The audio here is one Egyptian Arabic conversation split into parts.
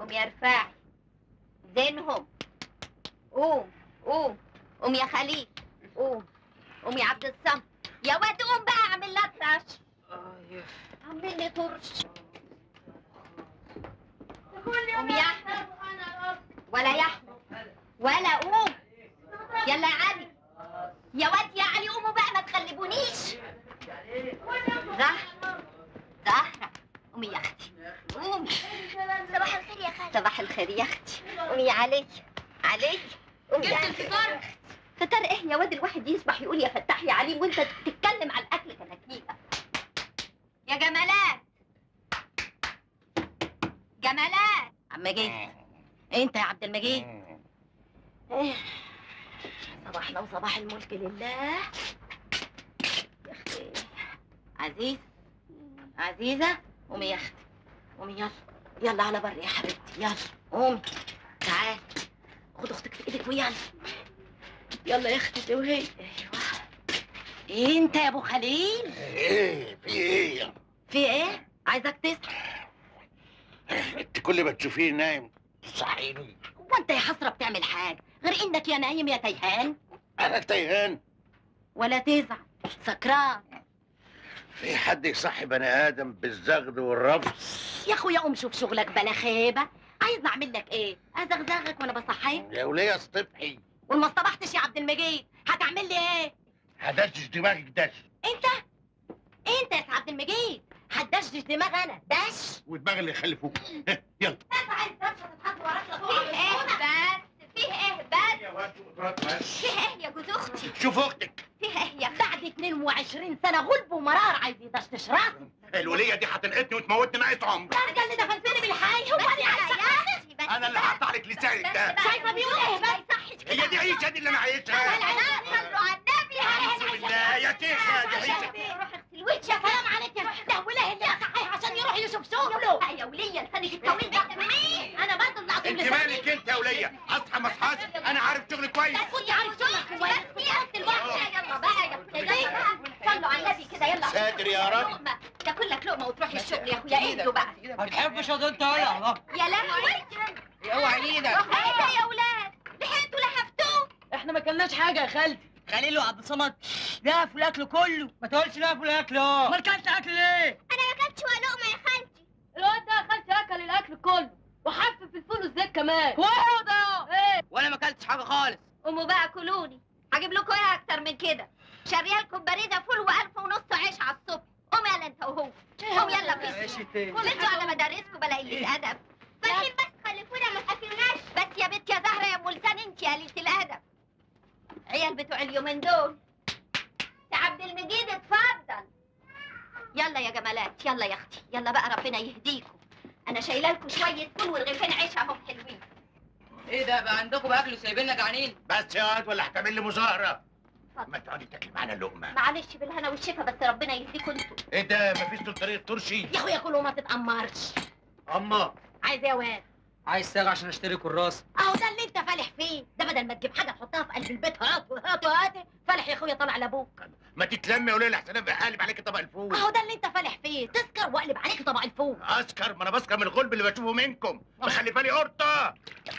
قوم يا رفاعي زينهم قوم قوم قوم يا خليل قوم قوم يا عبد الصمد يا واد قوم بقى اعمل لك رش اعمل لي ترش قوم يا احمد ولا يا احمد ولا قوم يلا يا علي يا واد يا علي قوموا بقى ما تغلبونيش زهرة زهرة قومي يا اختي قومي صباح الخير يا خالد صباح الخير يا اختي قومي يا علي علي قومي يا جبت أختي. الفطار فطار ايه يا واد الواحد يصبح يقول يا فتاح يا عليم وانت تتكلم على الاكل كنكيكه يا جمالات جمالات عم مجيد انت يا عبد المجيد إيه. صباحنا وصباح الملك لله يا اختي عزيز عزيزه قومي يا اختي قومي يلا يلا على بر يا حبيبتي يلا قومي تعالي خد اختك في ايدك ويلا يلا يا اختي انت وهي ايوه انت يا ابو خليل ايه في ايه في ايه عايزك تصحى انت كل ما تشوفيه نايم تصحيني هو انت يا حسره بتعمل حاجه غير انك يا نايم يا تيهان انا تيهان ولا تزعل سكران في حد يصحي بني ادم بالزغد والرفض يا اخويا قوم شوف شغلك بلا خيبه عايز اعمل لك ايه ازغزغك وانا بصحيك يا وليه اصطبحي وما اصطبحتش يا عبد المجيد هتعمل لي ايه هدشش دماغك دش انت انت يا عبد المجيد هتدشدش دماغ انا دش ودماغ اللي يخلفوك يلا انت عايز دش تتحط وراك فيه ايه بس فيه ايه بس يا واد وترات بس فيه ايه يا جوز اختي شوف اختك فيه ايه يا بعد 22 سنه غلب ومرار عايز يدشدش راسي الوليه دي هتنقتني وتموتني ناقص عمر ده اللي دفنتني بالحي هو انا عايزه انا اللي هقطع لك لسانك ده شايفه بيقول ايه بس هي دي عيشه دي اللي انا عايشها صلوا على النبي اعوذ بالله يا شيخه دي عيشه روح اغسل وجهك سلام عليك يا ده وله اللي صحيح عشان يروح يشوف شغله يا وليه لسانك الطويل ده مين انا برضه اللي عاطل انت مالك انت يا وليه اصحى ما اصحاش انا عارف شغلي كويس كنت عارف شغلك كويس يا اخت الواحده يلا بقى يا صلوا على النبي كده يلا ساتر يا رب. لقمة. تاكل لك لقمه وتروح الشغل يا اخويا اهدوا بقى ما تحبش يا انت ولا يا لهوي اوعى ايدك ايه ده يا ولاد لحقتوا لهفتوه احنا ما كلناش حاجه يا خالتي خليل وعبد الصمد لهفوا الاكل كله ما تقولش لهفوا الاكل اه امال كلت اكل ليه؟ انا ما كانتش ولا لقمه يا خالتي الواد ده خالتي اكل الاكل كله وحفف الفول والزيت كمان وده ايه وانا ما كلتش حاجه خالص قوموا بقى كلوني هجيب لكم ايه اكتر من كده شاريه لكم بريده فول والف ونص عيش على الصبح قوم يلا انت وهو قوم يلا فيش انتوا على مدارسكم بلا قله ادب فاكرين بس خلفونا ما تاكلوناش بس يا بنت يا زهره يا ام لسان انت يا قليله الادب عيال بتوع اليومين دول يا عبد المجيد اتفضل يلا يا جمالات يلا يا اختي يلا بقى ربنا يهديكم انا شايله لكم شويه فول ورغيفين عيش اهم حلوين ايه ده بقى عندكم بقى اكل وسايبيننا جعانين بس يا واد ولا هتعمل لي مظاهره اتفضل. ما تقعدي تاكلي معانا لقمه معلش بالهنا والشفا بس ربنا يهديكم انتوا ايه ده مفيش طول طريق ترشي يا اخويا كلوا ما تتأمرش اما عايز ايه يا واد عايز ساغ عشان اشتري كراس اهو ده اللي انت فالح فيه ده بدل ما تجيب حاجه تحطها في قلب البيت هات وهات وهات فالح يا اخويا طالع لابوك ما تتلمي يا وليه لحسن ابقى قالب عليك طبق الفول اهو ده اللي انت فالح فيه تسكر واقلب عليك طبق الفول اسكر ما انا بسكر من الغلب اللي بشوفه منكم مخلفه لي قرطه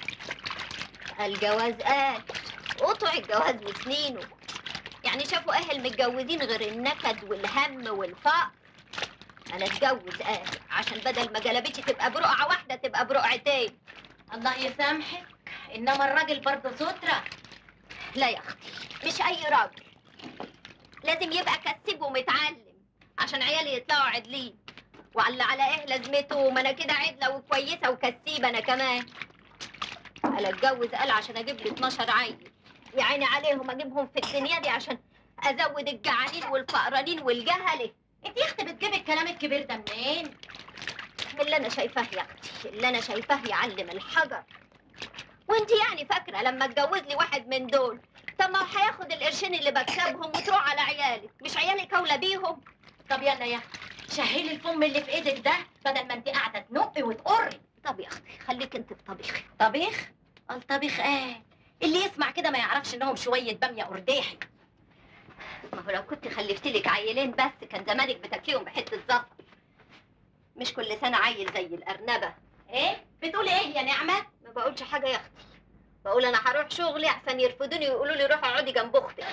الجواز قال قطع الجواز وسنينه يعني شافوا اهل متجوزين غير النكد والهم والفقر انا اتجوز قال عشان بدل ما جلبتي تبقى برقعه واحده تبقى برقعتين الله يسامحك انما الراجل برضه ستره لا يا اختي مش اي راجل لازم يبقى كسيب ومتعلم عشان عيالي يطلعوا عدلين وعلى على ايه لازمته ما انا كده عدله وكويسه وكسيبه انا كمان قال اتجوز قال عشان اجيب لي 12 عيل يا عيني عليهم اجيبهم في الدنيا دي عشان ازود الجعانين والفقرانين والجهله انت يا اختي بتجيبي الكلام الكبير ده منين من اللي انا شايفاه يا اختي اللي انا شايفاه يعلم الحجر وانت يعني فاكره لما اتجوز لي واحد من دول طب ما هو هياخد القرشين اللي بكسبهم وتروح على عيالك مش عيالك اولى بيهم طب يلا يا اختي شهيلي الفم اللي في ايدك ده بدل ما انت قاعده تنقي وتقري طب يا اختي خليك انت في طبيخي طبيخ قال طبيخ ايه اللي يسمع كده ما يعرفش انهم شويه باميه قرداحي ما هو لو كنت خلفت لك عيلين بس كان زمانك بتاكليهم بحته زفر مش كل سنه عيل زي الارنبه ايه بتقولي ايه يا نعمة؟ ما بقولش حاجة يا اختي بقول انا هروح شغلي احسن يرفضوني ويقولوا لي روحي اقعدي جنب اختك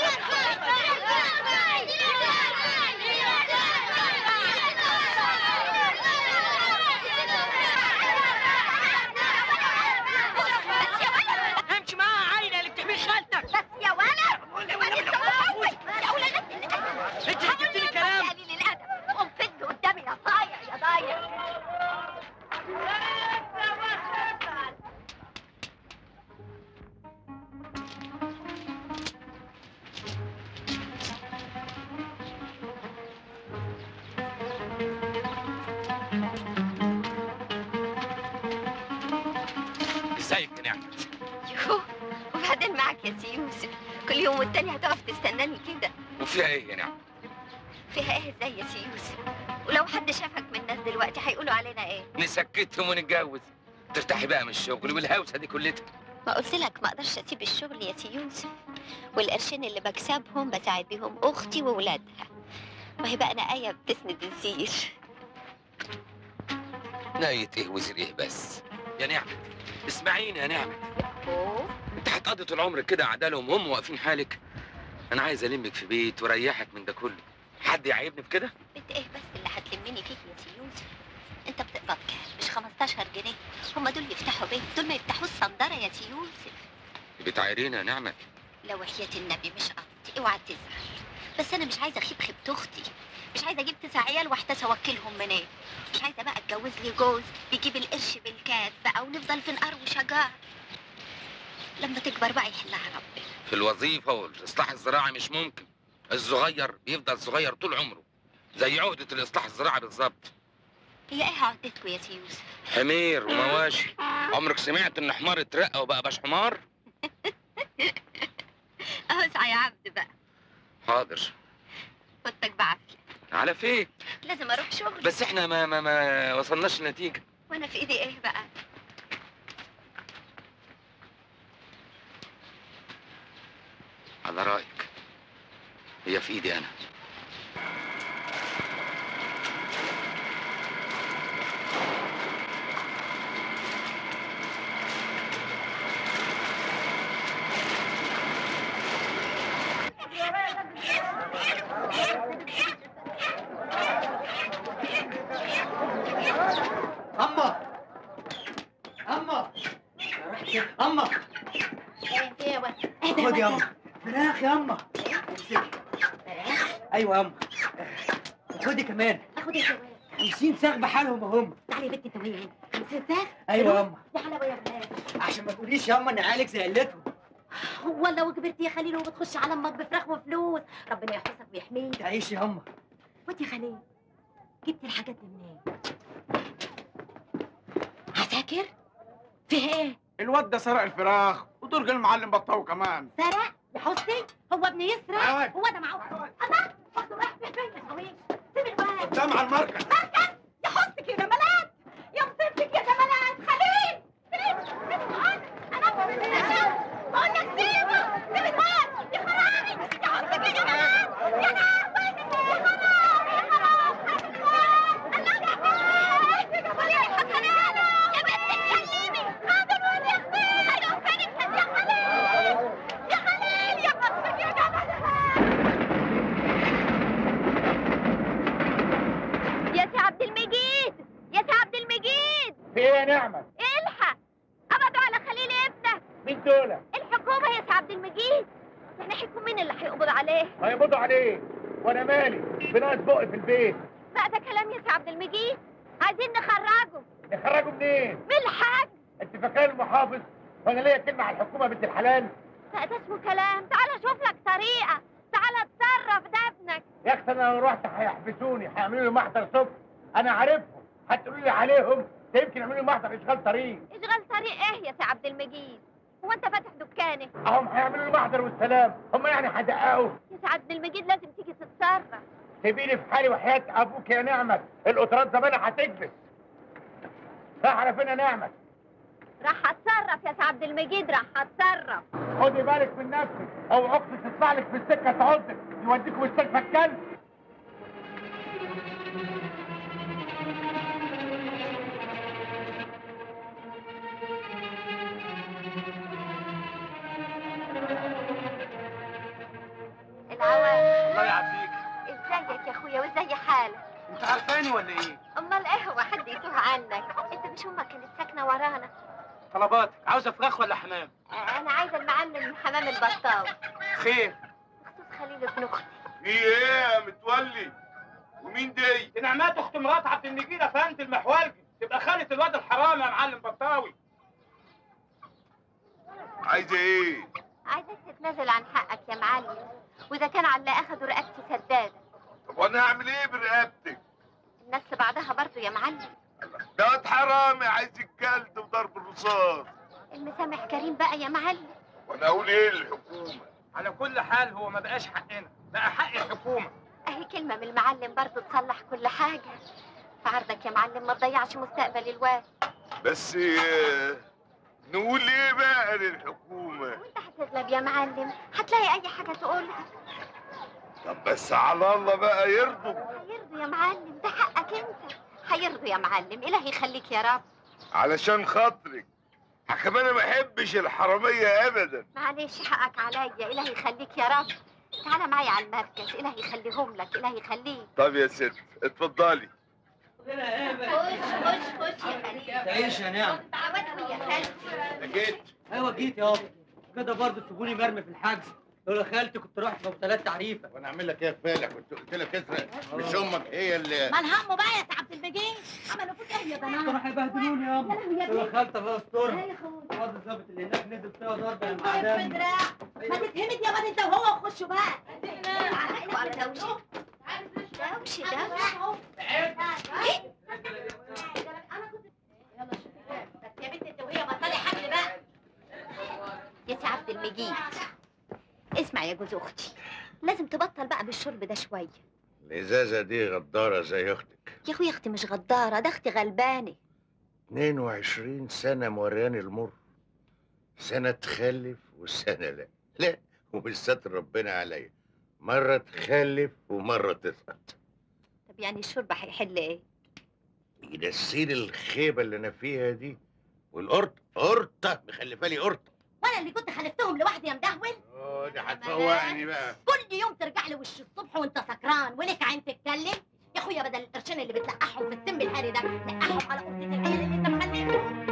امشي معاها عايله اللي بتحمي خالتك بس يا ولد يا ولد يا ولد انت جبت لي كلام قليل الادب قوم فد قدامي يا ضايع يا ضايع ازيك يا نعمت يوه وبعدين معاك يا سي يوسف كل يوم والتاني هتقف تستناني كده وفيها ايه يا نعمت فيها ايه ازاي يا سي يوسف ولو حد شافك من الناس دلوقتي هيقولوا علينا ايه نسكتهم ونتجوز ترتاحي بقى من الشغل والهوسه دي كلها ما قلت لك ما اقدرش اسيب الشغل يا سي يوسف والقرشين اللي بكسبهم بساعد بيهم اختي وولادها وهي بقى انا ايه بتسند الزير ناية ايه وزير ايه بس يا نعمت اسمعيني يا نعمت اوه انت هتقضي طول عمرك كده عداله وهم واقفين حالك انا عايز المك في بيت واريحك من ده كله حد يعيبني بكده بنت ايه بس اللي هتلمني فيك يا سي يوسف انت بتقبض كام مش 15 جنيه هما دول يفتحوا بيت دول ما يفتحوش صندره يا سي يوسف بتعيريني يا نعمت لو وحياة النبي مش قصدي اوعى تزعل بس انا مش عايزه اخيب خيبة اختي مش عايزه اجيب تسع عيال واحتاس اوكلهم منين مش عايزه بقى اتجوز لي جوز بيجيب القرش بالكاد بقى ونفضل في نقار وشجار لما تكبر بقى يحلها ربنا في الوظيفه والاصلاح الزراعي مش ممكن الصغير بيفضل صغير طول عمره زي عقده الاصلاح الزراعي بالظبط هي ايه عقدتكم يا سي يوسف حمير ومواشي عمرك سمعت ان حمار اترقى وبقى باش حمار اوسع يا عبد بقى حاضر فوتك بعافيه على فين لازم اروح شغل بس احنا ما ما ما وصلناش لنتيجه وانا في ايدي ايه بقى على رايك هي في ايدي انا اما اما اما ايه ايه يا ولد خد يا اما فراخ يا اما ايوه يا اما وخدي كمان اخد ايه يا ولد 50 ساغ بحالهم اهم تعالي يا بنتي انت وين 50 ساعه ايوه يا اما يا حلاوه يا ولاد عشان ما تقوليش يا اما ان عيالك زقلتهم هو لو كبرت يا خليل وبتخش على امك بفراخ وفلوس ربنا يحفظك ويحميك تعيش يا اما وانت يا خليل جبت الحاجات دي منين عساكر فيها ايه الواد ده سرق الفراخ ودرج المعلم بطاوه كمان سرق يا حسني هو ابن يسرق أيوة. هو ده معاه الله واخده رايح فين يا شويش سيب الواد قدام على المركز مركز يا حسنك يا جمالات يا مصيبتك يا جمالات خليل سيب سيب الواد انا بقول لك سيبه سيب الواد يا خرابي يا حسنك يا جمالات يا لهوي يا خراب يا خراب خرب الواد الله يحفظك يا جمال يا حسنات يا بنت اتكلمي هذا الواد يا اختي ايوه فين انت يا خليل يا خليل يا حسنك يا جمالات يا سي عبد المجيد يا سي عبد المجيد في ايه يا نعمة؟ الحق قبضوا على خليل ابنك مين دول؟ الحكومة يا سي عبد المجيد يعني حكم مين اللي هيقبض عليه هيقبضوا عليه وانا مالي بناقص بقي في البيت بقى ده كلام يا سي عبد المجيد عايزين نخرجه نخرجوا منين؟ بالحق انت فاكر المحافظ وانا ليا كلمة على الحكومة بنت الحلال؟ بقى ده اسمه كلام تعال اشوف لك طريقة تعال اتصرف ده ابنك يا اختي انا لو رحت هيحبسوني هيعملوا لي محضر صبح انا عارفهم هتقولوا لي عليهم ده يمكن يعملوا لي محضر اشغال طريق اشغال طريق ايه يا سي عبد المجيد هو انت فاتح دكانك اهم هيعملوا لي محضر والسلام هم يعني هدققوا يا سي عبد المجيد لازم تيجي تتصرف سيبيني في حالي وحياة ابوك يا نعمة القطارات زمانها هتكبس راح على فين يا نعمة راح اتصرف يا سي عبد المجيد راح اتصرف خدي بالك من نفسك او عقد تطلع لك في السكه تعضك يوديك مستشفى الكلب ولا ايه؟ امال ايه هو حد يتوه عنك انت مش امك كانت ساكنه ورانا طلباتك عاوزه فراخ ولا حمام؟ انا عايزه المعلم حمام البطاوي خير بخصوص خليل ابن اختي في ايه يا متولي ومين دي دي نعمات اخت مرات عبد المجيد افندي المحولجي تبقى خالة الواد الحرام يا معلم بطاوي عايزه ايه عايزاك تتنازل عن حقك يا معلم واذا كان على اللي اخدوا رقبتي سداده طب وانا هعمل ايه برقبتك الناس بعدها برضو يا معلم ده واد حرامي عايز الجلد وضرب الرصاص المسامح كريم بقى يا معلم وانا اقول ايه للحكومه على كل حال هو ما بقاش حقنا بقى حق الحكومه اهي كلمه من المعلم برضو تصلح كل حاجه فعرضك يا معلم ما تضيعش مستقبل الواد بس آه، نقول ايه بقى للحكومه وانت هتغلب يا معلم هتلاقي اي حاجه تقولها طب بس على الله بقى يرضوا هيرضوا يا معلم ده حقك انت هيرضوا يا معلم الهي يخليك يا رب علشان خاطرك كمان انا ما بحبش الحراميه ابدا معلش حقك عليا الهي يخليك يا رب تعالى معايا على المركز الهي يخليهم لك الهي يخليك طب يا ست اتفضلي خش خش خش يا خليل تعيش يا نعم تعودوا يا خالتي جيت ايوه جيت يابا كده برضه تسيبوني مرمي في الحجز لولا خالتي كنت رحت ابو ثلاث تعريفه وانا اعمل لك ايه يا فالح كنت قلت لك اسرق مش امك هي اللي مال همه بقى يا عبد المجيد عملوا فيك ايه يا بنات كانوا هيبهدلوني يابا يا لولا خالتي الله يسترها يا اخويا الواد الظابط اللي هناك نزل فيها ضرب يا في معدام دراع ما تتهمد يا واد انت وهو وخشوا بقى على دوشه دوشه دوشه يا بنت انت وهي بطلي حمل بقى يا سي عبد المجيد اسمع يا جوز اختي لازم تبطل بقى بالشرب ده شويه الازازه دي غداره زي اختك يا اخويا اختي مش غداره ده اختي غلبانه 22 سنه مورياني المر سنه تخلف وسنه لا لا ومش ستر ربنا عليا مره تخلف ومره تسقط طب يعني الشرب هيحل ايه ينسيني الخيبه اللي انا فيها دي والقرطه قرطه مخلفه لي قرطه وانا اللي كنت خلفتهم لوحدي يا مدهول اه دي هتفوقني بقى كل يوم ترجع لي وش الصبح وانت سكران ولك عين تتكلم يا اخويا بدل القرشين اللي بتلقحهم في السم الهاري ده لقحهم على قرطة العيال اللي انت مخلفهم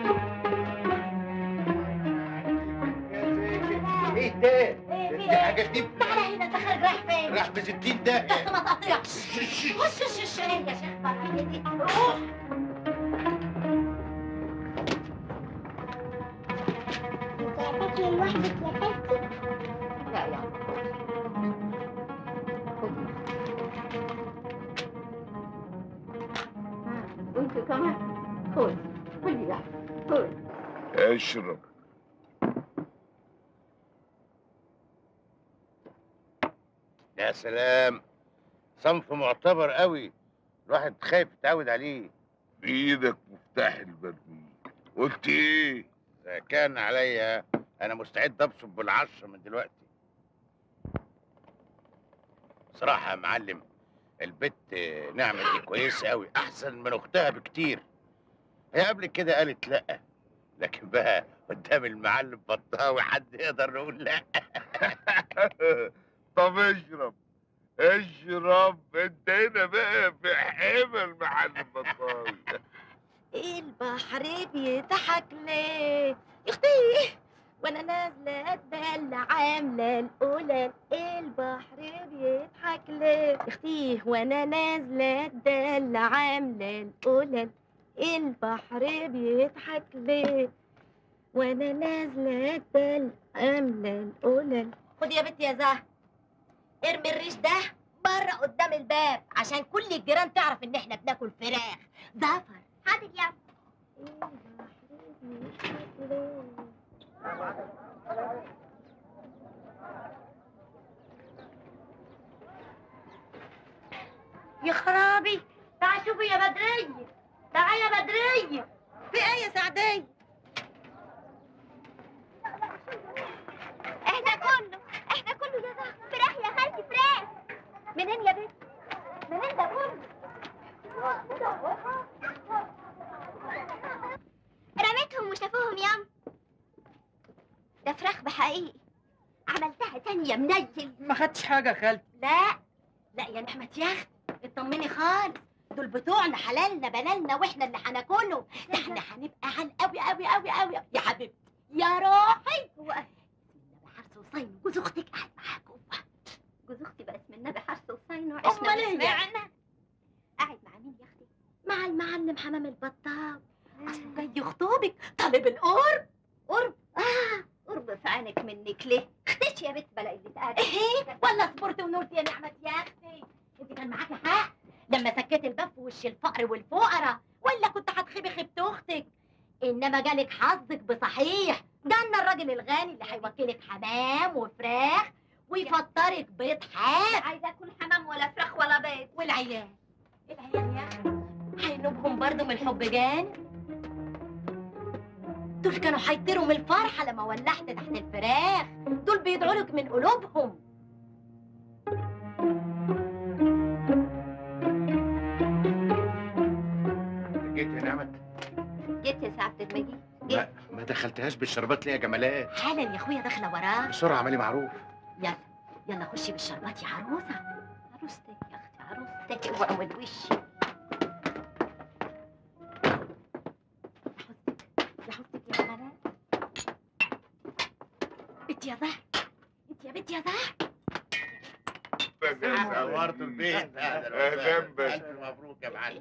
ايه ده؟ ايه في دي ايه؟ حاجه دي تعالى هنا انت خارج رايح فين؟ راح ب 60 ده بس ما تقطعش خش خش خش ايه يا شيخ بقى دي روح تاكلي لوحدك يا خالتي لا يا وانت كمان خذ خذ يا خذ اشرب يا سلام صنف معتبر قوي الواحد خايف يتعود عليه بايدك مفتاح البرميل قلت ايه اذا كان عليا انا مستعد ابصب بالعشرة من دلوقتي صراحة يا معلم البت نعمة دي كويسة قوي احسن من اختها بكتير هي قبل كده قالت لا لكن بقى قدام المعلم بطاوي حد يقدر يقول لا طب اشرب اشرب انت هنا بقى في حمى المعلم بطاوي البحر بيضحك ليه يا اختي وانا نازله اتدلع عامله الاولى البحر بيضحك ليه يا اختي وانا نازله اتدلع عامله الاولى البحر بيضحك ليه وانا نازله اتدلع عامله الاولى خد يا بنتي يا زهر ارمي الريش ده بره قدام الباب عشان كل الجيران تعرف ان احنا بناكل فراخ زفر حاضر يا يا خرابي تعال شوفي يا بدرية تعال يا بدرية في ايه يا سعدية اهدى كله اهدى كله يا زهر فراخ يا خالتي فراخ منين يا بنت منين ده كله رميتهم وشافوهم يام ده فراخ بحقيقي عملتها تاني يا منيل ما خدتش حاجه يا خالتي لا لا يا نعمة يا اخت اطمني خالص دول بتوعنا حلالنا بلالنا واحنا اللي هناكلهم ده احنا هنبقى عن قوي قوي قوي قوي يا حبيبتي يا روحي هو النبي حرص وصين جوز اختك قاعد معاك جوه جوز اختي بقى اسم النبي حرص وصين أمال وعشنا إيه؟ وسمعنا قاعد مع مين يا اختي؟ مع المعلم حمام البطال اصله جاي يخطبك طالب القرب قرب اه قرب في عينك منك ليه؟ اختش يا بنت بلا قلة ادب ايه ولا صبرت ونورت يا نعمة يا اختي انت كان معاكي حق لما سكت الباب في وش الفقر والفقراء ولا كنت هتخيبي خيبة اختك انما جالك حظك بصحيح جالنا الراجل الغني اللي هيوكلك حمام وفراخ ويفطرك بيض حاف عايزه اكل حمام ولا فراخ ولا بيض والعيال العيال يا اختي هينوبهم برضه من الحب جانب دول كانوا هيطيروا من الفرحة لما ولحت تحت الفراخ دول بيدعوا لك من قلوبهم جيت يا نعمت جيت يا سعادة المجيد ما, ما دخلتهاش بالشربات ليه يا جمالات حالا يا اخويا داخله وراه بسرعه اعملي معروف يلا يلا خشي بالشربات يا عروسه عروستك يا اختي عروستك اوعى من وشي يا حستك يا بنات بنت يا زهر انت يا بنت يا زهر نورت البيت أهلاً بك. الف مبروك يا معلم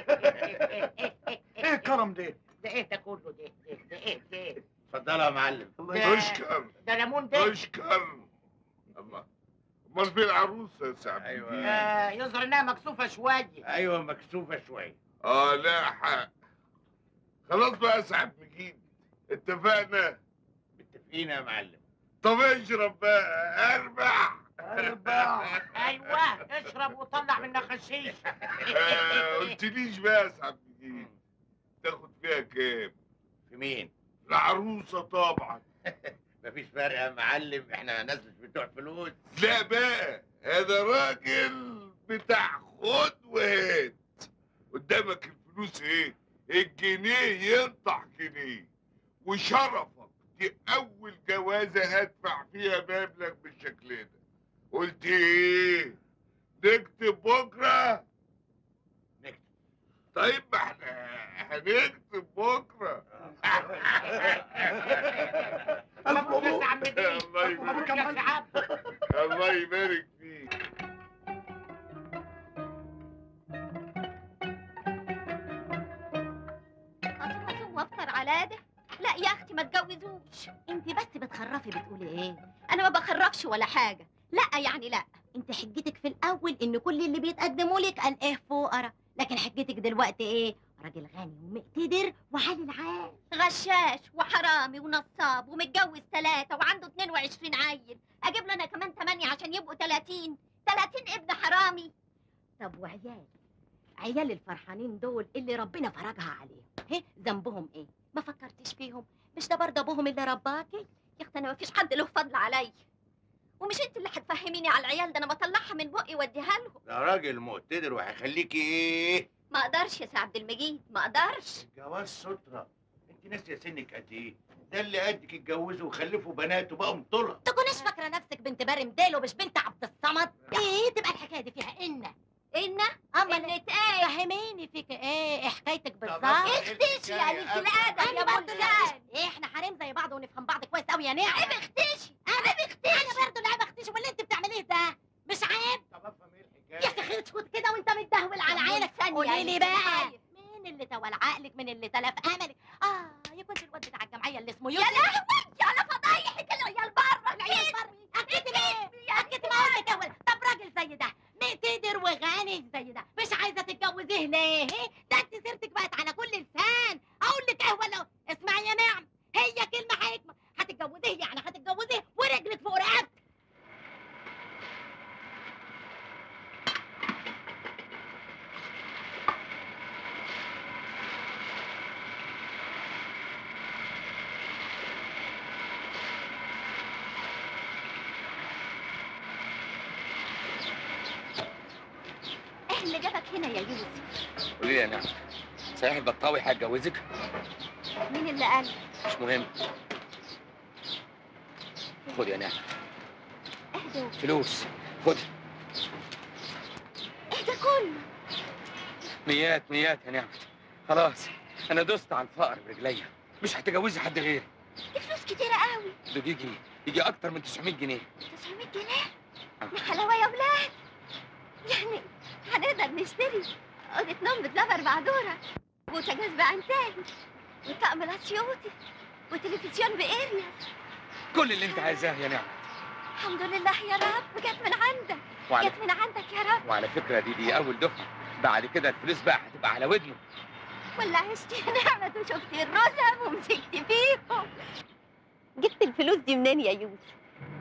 ايه الكرم ده؟ ده ايه ده كله ده ده, ده ايه ده اتفضلوا يا معلم اشكر ده ليمون ده اشكر الله امال فين العروسه يا سعد أيوة. الدين؟ آه يظهر انها مكسوفه شويه ايوه مكسوفه شويه اه لا حق خلاص بقى يا سعد مجيد اتفقنا متفقين يا معلم طب اشرب بقى اربع اربع ايوه اشرب وطلع منها خشيش آه، قلتليش بقى يا سعد مجيد تاخد فيها كام في مين العروسه طبعا مفيش فرق يا معلم احنا ناس مش بتوع فلوس لا بقى هذا راجل بتاع خد وهات قدامك الفلوس ايه الجنيه ينطح جنيه وشرفك دي اول جوازه هدفع فيها مبلغ بالشكل ده قلت ايه نكتب بكره نكتب. طيب ما احنا هنكتب بكره مبروك يا عم دي الله مبروك يبارك يا سعاد الله يبارك فيك اصوم اصوم وافطر على ده لا يا اختي ما تجوزوش انت بس بتخرفي بتقولي ايه انا ما بخرفش ولا حاجه لا يعني لا انت حجتك في الاول ان كل اللي بيتقدموا لك قال ايه فقرا لكن حجتك دلوقتي ايه راجل غني ومقتدر وعالي العال غشاش وحرامي ونصاب ومتجوز ثلاثة وعنده 22 عيل أجيب له أنا كمان 8 عشان يبقوا 30 30 ابن حرامي طب وعيال عيال الفرحانين دول اللي ربنا فرجها عليهم هي ذنبهم ايه ما فكرتش فيهم مش ده برضه ابوهم اللي رباكي يا أختي أنا مفيش حد له فضل عليا ومش أنت اللي هتفهميني على العيال ده أنا بطلعها من بقي وأديها لهم ده راجل مقتدر وهيخليكي ايه ما أقدرش يا سي عبد المجيد ما أقدرش الجواز سترة انت ناسيه سنك قد ايه ده اللي قدك اتجوزوا وخلفوا بنات وبقوا مطلة تكونيش فاكره نفسك بنت بارم ديل ومش بنت عبد الصمد ايه تبقى الحكايه دي فيها ان إن اما إن أنا- إيه فهميني فيك ايه ايه حكايتك بالظبط اختشي يا قليلة الأدب يا انا برضه بلدان ايه احنا حريم زي بعض ونفهم بعض كويس قوي يا نعم عيب اختشي انا بختشي انا برضه لعبه اختشي واللي انت بتعمليه ده مش عيب طب افهم ايه يا الحكايه اخي اسكت كده وانت متدهول على طب عينك ثانية قولي لي يعني بقى طيب. مين اللي تول عقلك من اللي تلف املك اه يكون الواد بتاع الجمعيه اللي اسمه يا يوسف لهوي يا فضايحك العيال بره العيال بره. اكدت ليه اكدت ما قلت اول طب راجل زي ده مقتدر وغني زي ده مش عايزه تتجوزيه ليه ده انت سيرتك بقت على كل لسان اقول لك ايه ولا اسمعي يا نعم هي كلمه حكمه هتتجوزيه يعني هتتجوزيه ورجلك فوق رقبتك ايه اللي جابك هنا يا يوسف قولي لي يا نعم صحيح البطاوي هتجوزك مين اللي قال مش مهم خد يا نعم اهدى فلوس خد اهدى كله نيات نيات يا نعمة خلاص انا دوست على الفقر برجليا مش هتجوزي حد غيري دي فلوس كتيرة قوي ده بيجي يجي اكتر من 900 جنيه 900 جنيه يا حلاوة يا ولاد يعني هنقدر نشتري أوضة نوم بدلاب بعدورة وبوتاجاز بعنتاهي وطقم الاسيوطي وتلفزيون باريا كل اللي انت عايزاه يا نعمة الحمد لله يا رب جت من عندك وعلى جت من عندك يا رب وعلى فكرة دي دي اول دفعة بعد كده الفلوس بقى هتبقى على ودنه ولا عشتي يا نعمة وشفتي الرزم ومسكتي فيهم جبت الفلوس دي منين يا يوسف؟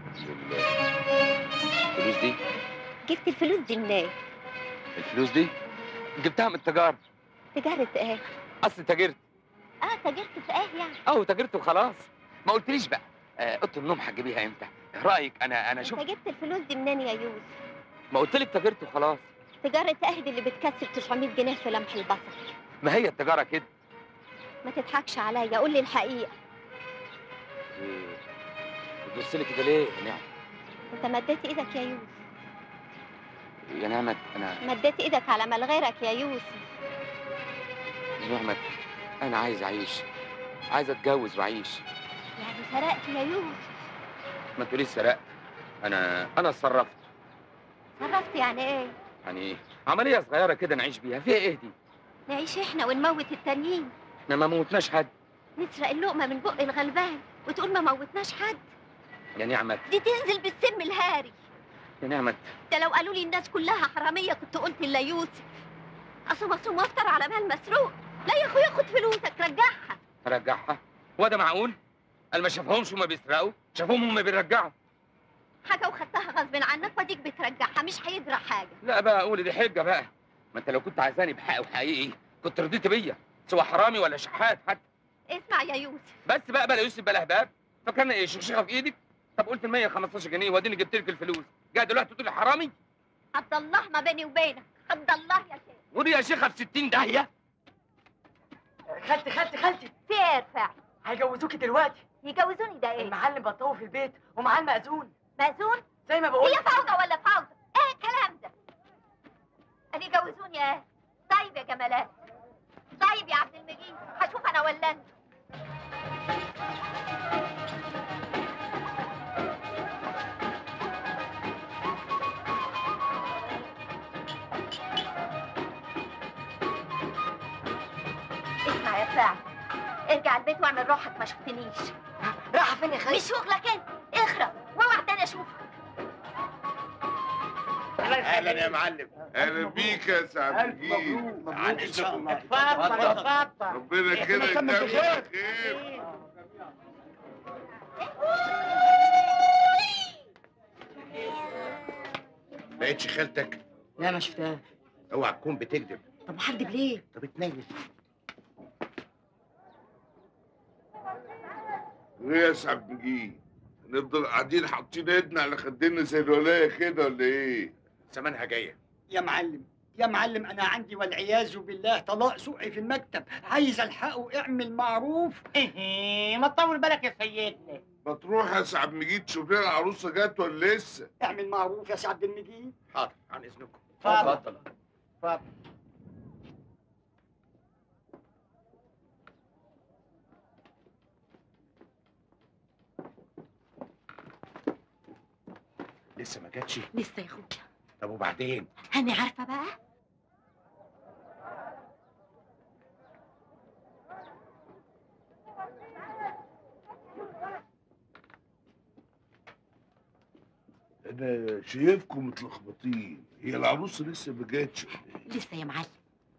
الفلوس دي جبت الفلوس دي منين؟ الفلوس دي جبتها من التجار تجارة ايه؟ اصل تاجرت اه تاجرت في ايه يعني؟ اه تاجرت وخلاص ما قلتليش بقى آه، اوضه النوم هتجيبيها امتى ايه رايك انا انا انت شوف جبت الفلوس دي منين يا يوسف؟ ما قلتلك تاجرت وخلاص تجارة اهدي اللي بتكسب 900 جنيه في لمح البصر ما هي التجاره كده ما تضحكش عليا قول لي الحقيقة إيه، بتبص لي كده ليه يا نعمة انت مديت ايدك يا يوسف يا نعمة انا مديت ايدك على مال غيرك يا يوسف يا نعمة انا عايز اعيش عايز اتجوز واعيش يعني سرقت يا يوسف ما تقوليش سرقت انا انا اتصرفت صرفت يعني ايه؟ يعني عمليه صغيره كده نعيش بيها فيها ايه دي نعيش احنا ونموت التانيين احنا ما موتناش حد نسرق اللقمة من بق الغلبان وتقول ما موتناش حد يا نعمة دي تنزل بالسم الهاري يا نعمة ده لو قالوا لي الناس كلها حرامية كنت قلت الا يوسف اصوم اصوم وافطر على مال مسروق لا يا اخويا خد فلوسك رجعها ارجعها وده معقول قال ما شافهمش هما بيسرقوا شافوهم هما بيرجعوا حاجة وخدتها غصب عنك واديك بترجعها مش هيجرى حاجة لا بقى قولي دي حجه بقى ما انت لو كنت عايزاني بحق وحقيقي كنت رضيت بيا سواء حرامي ولا شحات حتى اسمع يا يوسف بس بقى بلا يوسف بلا هباب فكرنا ايه شخشخه في ايدك طب قلت ال 115 جنيه واديني جبت لك الفلوس جاي دلوقتي تقولي حرامي عبد الله ما بيني وبينك عبد الله يا شيخ ودي يا شيخه في 60 داهيه خالتي خالتي خالتي في ايه ارفع هيجوزوكي دلوقتي يجوزوني ده ايه المعلم بطوه في البيت ومعاه المأذون مأذون زي ما بقول هي فوضى ولا فوضى ايه الكلام ده قال يجوزوني ايه طيب يا جمالات طيب يا عبد المجيد هشوف انا ولا انت اسمع يا ساعة ارجع البيت واعمل روحك ما شفتنيش رايحه فين يا خالتي مش شغلك انت اخرب واوعى تاني اشوفك اهلا يا معلم اهلا بيك يا سعد الف الجيل مبروك مبروك ان شاء الله اتفضل اتفضل ربنا كده ربنا يتمم يتمم بخير. بخير لقيتش خالتك لا ما شفتهاش اوعى تكون بتكذب طب هكدب ليه؟ طب اتنين ايه يا سعد نجيب نفضل قاعدين حاطين ايدنا على خدنا زي الولايه كده ولا ايه؟ زمانها جايه يا معلم يا معلم انا عندي والعياذ بالله طلاق سوقي في المكتب عايز الحقه اعمل معروف ايه ما تطول بالك يا سيدنا ما تروح يا سعد مجيد شوف لنا العروسه جت ولا لسه؟ اعمل معروف يا سعد المجيد حاضر عن اذنكم اتفضل. اتفضل لسه ما جاتش لسه يا اخويا طب وبعدين انا عارفه بقى انا شايفكم متلخبطين هي العروسه لسه ما جاتش ولا إيه؟ لسه يا معلم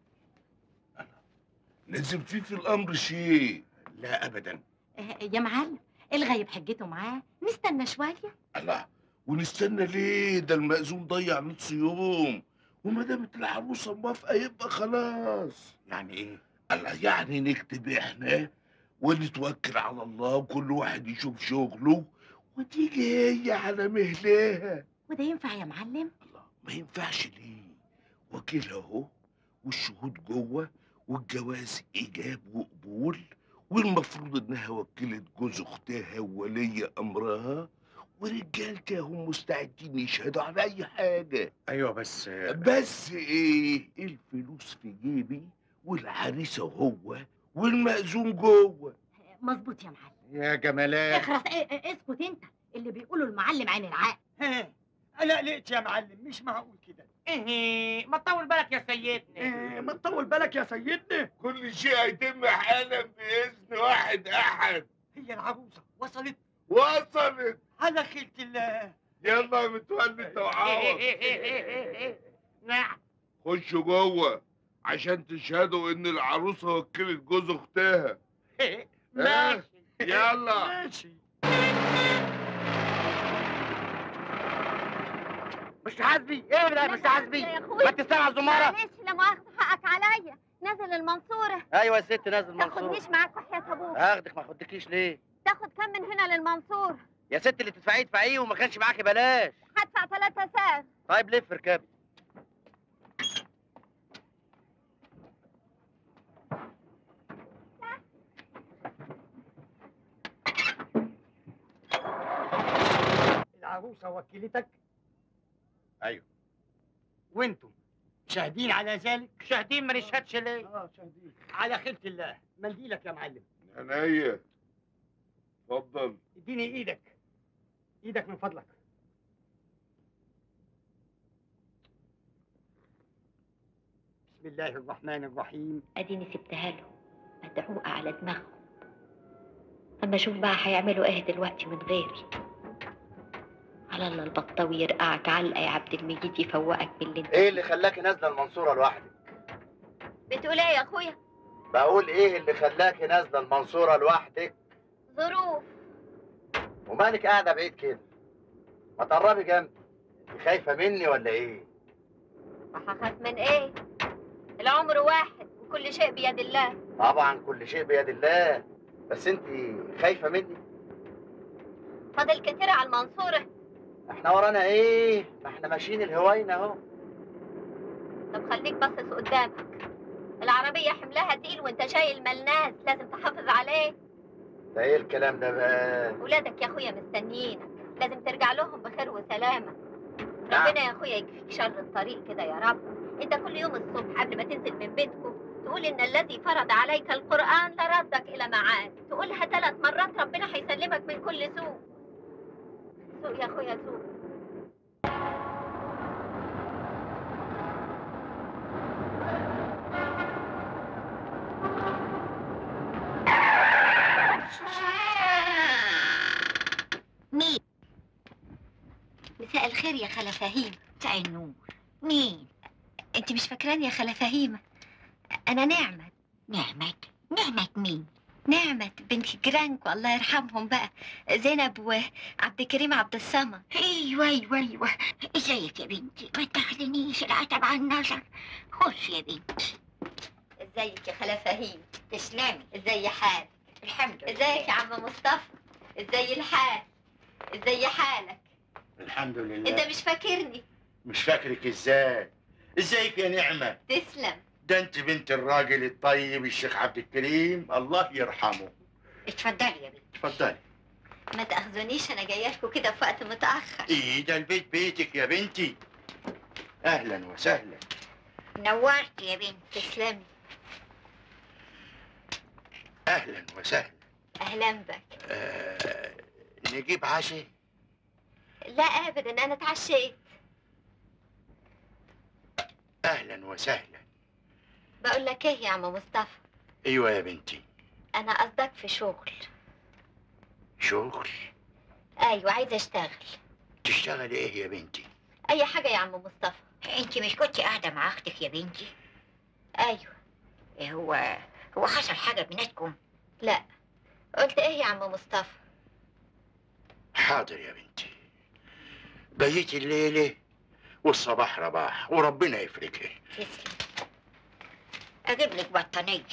لازم في في الامر شيء لا ابدا آه، يا معلم الغايب حجته معاه نستنى شويه الله ونستنى ليه ده المأذون ضيع نص يوم وما دامت العروسه موافقه يبقى خلاص يعني ايه الله يعني نكتب احنا ونتوكل على الله وكل واحد يشوف شغله وتيجي هي على مهلها وده ينفع يا معلم الله ما ينفعش ليه وكيل اهو والشهود جوه والجواز ايجاب وقبول والمفروض انها وكلت جوز اختها وولي امرها ورجالتي هم مستعدين يشهدوا على اي حاجه ايوه بس بس ايه الفلوس في جيبي والعريسه هو والمأذون جوه مظبوط يا معلم يا جمالات اخرس إيه إيه اسكت انت اللي بيقولوا المعلم عين العقل ها انا قلقت يا معلم مش معقول كده ايه ما تطول بالك يا سيدنا إيه ما تطول بالك يا سيدنا كل شيء هيتم حالا باذن واحد احد هي العروسه وصلت وصلت على خيرة الله يلا يا متولي انت وعوض نعم خشوا جوه عشان تشهدوا ان العروسه وكلت جوز اختها ماشي يلا ماشي مش حاسبي ايه ده مش حاسبي يا ما اخويا انت سامع الزماره معلش لا مؤاخذة حقك عليا نازل المنصورة ايوه يا ست نازل منصور تاخدنيش معاك وحياة ابوك هاخدك ما اخدكيش ليه تاخد كم من هنا للمنصورة يا ست اللي تدفعيه ادفعيه وما كانش معاكي بلاش هدفع ثلاثة ساعة طيب لف اركبي العروسه وكلتك ايوه وانتم شاهدين على ذلك شاهدين ما نشهدش ليه اه شاهدين على خيرة الله منديلك يا معلم عينيا اتفضل اديني ايدك ايدك من فضلك بسم الله الرحمن الرحيم اديني سبتها له مدعوقة على دماغهم اما اشوف بقى هيعملوا ايه دلوقتي من غيري على الله البطاوي يرقعك علقة يا عبد المجيد يفوقك باللي انت ايه اللي خلاكي نازله المنصوره لوحدك بتقول ايه يا اخويا بقول ايه اللي خلاكي نازله المنصوره لوحدك ظروف ومالك قاعده بعيد كده ما تقربي جنبي انت خايفه مني ولا ايه هخاف من ايه العمر واحد وكل شيء بيد الله طبعا كل شيء بيد الله بس انت خايفه مني فاضل كتير على المنصورة احنا ورانا ايه ما احنا ماشيين الهوينا اهو طب خليك باصص قدامك العربية حملها تقيل وانت شايل ملناس لازم تحافظ عليه ده ايه الكلام ده بقى ولادك يا اخويا مستنيينك لازم ترجع لهم بخير وسلامة نعم. ربنا يا اخويا يكفيك شر الطريق كده يا رب انت كل يوم الصبح قبل ما تنزل من بيتكم تقول ان الذي فرض عليك القرآن لردك الى معاد تقولها ثلاث مرات ربنا هيسلمك من كل سوء سوء يا اخويا سوء مين مساء الخير يا خالة فهيمة مساء النور مين انت مش فاكراني يا خالة فهيمة انا نعمة نعمة نعمة مين نعمة بنت جرانك الله يرحمهم بقى زينب وعبد الكريم عبد الصمد ايوه ايوه ايوه ازيك يا بنتي ما تاخدنيش العتب عن النظر خش يا بنتي ازيك يا خالة فهيم تسلمي ازاي حالك الحمد لله ازيك يا عم مصطفى ازاي الحال ازاي حالك الحمد انت لله مش فاكرني مش فاكرك ازاي ازيك يا نعمه تسلم ده انت بنت الراجل الطيب الشيخ عبد الكريم الله يرحمه اتفضلي يا بنتي اتفضلي ما تاخذونيش انا جايه لكم كده في وقت متاخر ايه ده البيت بيتك يا بنتي اهلا وسهلا نورت يا بنتي تسلمي اهلا وسهلا اهلا بك آه نجيب عشاء لا ابدا انا اتعشيت اهلا وسهلا بقول لك ايه يا عم مصطفى ايوه يا بنتي انا قصدك في شغل شغل ايوه عايزه اشتغل تشتغلي ايه يا بنتي اي حاجه يا عم مصطفى انت مش كنت قاعده مع اختك يا بنتي ايوه إيه هو هو حصل حاجه بيناتكم لا قلت ايه يا عم مصطفى حاضر يا بنتي بيتي الليله والصباح رباح وربنا يفرجها تسلم اجيب لك بطانيه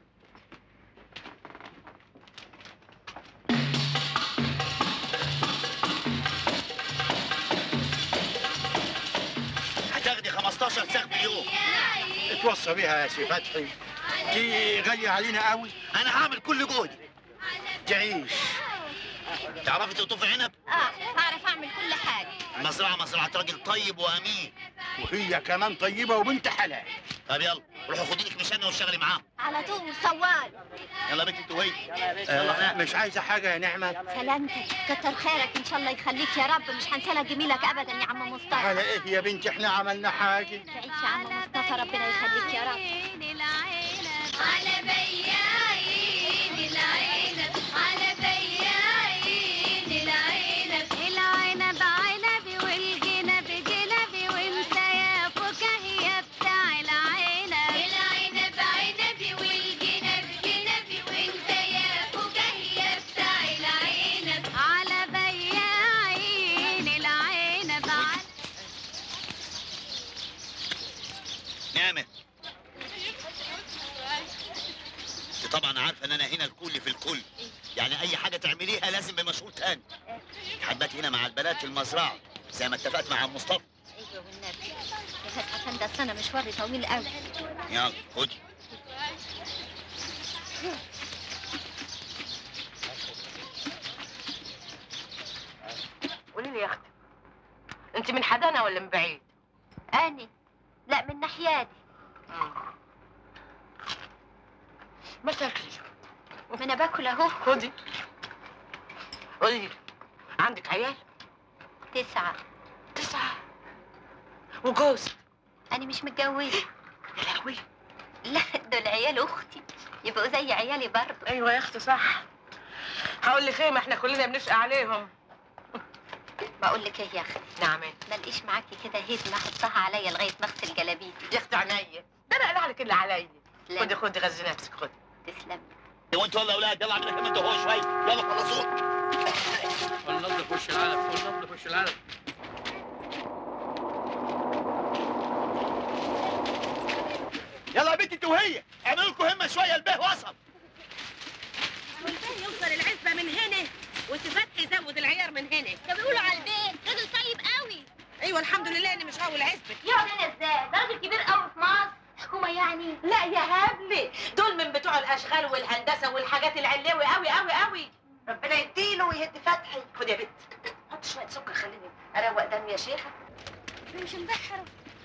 هتاخدي 15 ساغ في اليوم اتوصى بيها يا سي فتحي دي غالية علينا قوي انا هعمل كل جهدي تعيش تعرفي تقطفي عنب اه بعرف هعمل كل حاجه المزرعه مزرعه راجل طيب وامين وهي كمان طيبه وبنت حلال طب يلا روحوا خدي لك مشانه واشتغلي معاهم على طول سوال يلا بنت انت وهي آه مش عايزه حاجه يا نعمه سلامتك كتر خيرك ان شاء الله يخليك يا رب مش هنسالك جميلك ابدا يا عم مصطفى على ايه يا بنتي احنا عملنا حاجه تعيش يا عم مصطفى ربنا يخليك يا رب على بياعين العنب على بياعين العنب العنب عنبي والجنب جنبي وانت يا فكاهية بتاع العنب العنب عنبي والجنب جنبي وانت يا فكاهية بتاع العنب على بياعين العنب على نعمة انت طبعا عارفه ان انا هنا الكل في الكل يعني اي حاجه تعمليها لازم بمشروط تاني حبات هنا مع البنات في المزرعه زي ما اتفقت مع مصطفى ايوه والنبي يا فتحي عشان ده السنه مشواري طويل قوي يلا خدي قولي لي يا اختي انت من حدانا ولا من بعيد اني لا من ناحياتي ما تاكلي ما انا باكل اهو خدي قولي لي عندك عيال تسعه تسعة وجوز انا مش متجوزه يا لهوي لا دول عيال اختي يبقوا زي عيالي برضه ايوه يا اختي صح هقول لك ايه ما احنا كلنا بنشقى عليهم بقول لك ايه يا اختي نعم إيه؟ ما لقيش معاكي كده هدمه احطها عليا لغايه ما اغسل جلابيتي يا اختي عينيا ده انا قال عليك اللي عليا لا. خدي خدي غزي نفسك خدي تسلم وانتوا يلا يا اولاد يلا اعملوا كمان هو شويه يلا خلصوا وننظف وش العالم وننظف وش العالم يلا يا بنتي انت وهي اعملوا لكم همه شويه البيه وصل والباقي يوصل العزبة من هنا وتفتحي يزود العيار من هنا ده بيقولوا على البيت راجل طيب قوي ايوه الحمد لله اني مش اول عزبة يقعد هنا ازاي ده راجل كبير قوي في مصر حكومه يعني لا يا هبلي دول من بتوع الاشغال والهندسه والحاجات العلوي قوي قوي قوي ربنا يديله ويهد فتحي خد يا بنت حط شويه سكر خليني اروق دمي يا شيخه مش مبحره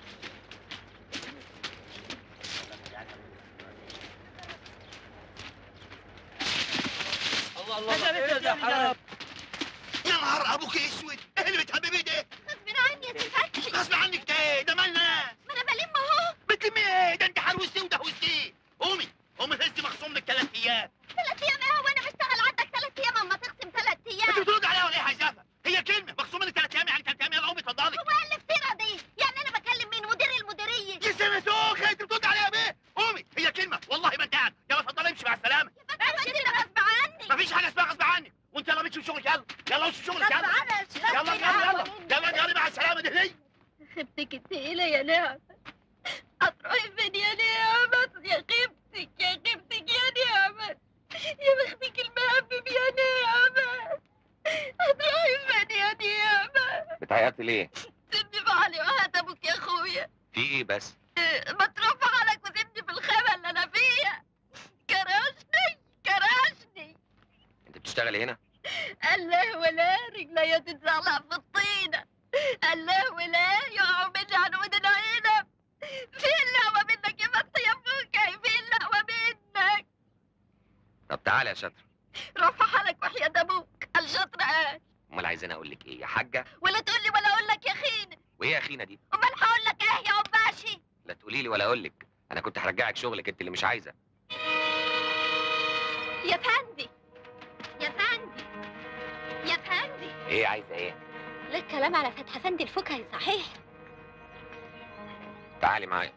الله الله ايه ده حرام يا نهار ابوك اسود ايه اللي بتحببيه ده غصب عني يا سي فتحي غصب عنك ده ايه ده مالنا ما انا بلم اهو بتلمي ايه ده انت حروستي وده قومي قومي هزي مخصوم لك ثلاث ايام ثلاث ايام ايه وانا بشتغل عندك ثلاث ايام اما تخصم ثلاث انت ايام بترد عليها ولا ايه حجافه هي كلمه مخصوم لك ثلاث ايام يعني ثلاث ايام يلا قومي اتفضلي هو قال افترا دي يعني انا بكلم مين مدير المديريه يا سنة سوخ انت بترد عليها بايه قومي هي كلمه والله ما انت قاعد يلا اتفضلي امشي مع السلامه امشي انت غصب عني مفيش حاجه اسمها غصب عنك وانت يلا بتشوف شغلك يلا يلا وشوف شغلك غصب يلا عني يلا يلا يلا يلا يلا مع السلامه دي هي خيبتك التقيلة يا نعمة هتروحي فين يا نعمة يا خيبتك يا خيبتك يا نعمة يا بختك المهبب يا نعمة هتروحي فين يا نعمة بتعيطي ليه؟ سيبني في حالي وهات ابوك يا اخويا في ايه بس؟ إيه، ما تروح في حالك وسيبني في الخيمة اللي انا فيها كرشني كرشني انت بتشتغلي هنا؟ الله ولا رجليا تتزعلق في الطينة الله ولا يقعوا مني عنود العنب في اللهوة منك يا بس يا فوكي في اللهوة منك طب تعالي يا شاطر روح في حالك وحياة ابوك الشطر قال امال عايزين اقول لك ايه يا حاجه ولا تقول لي ولا اقول لك يا خينا وايه يا اخينا دي؟ امال هقول لك ايه يا عباشي لا تقولي لي ولا اقول لك انا كنت هرجعك شغلك انت اللي مش عايزه يا فندي يا فندي يا فندي ايه عايزه ايه؟ لك كلام على فتح فندي الفكهي صحيح تعالي معايا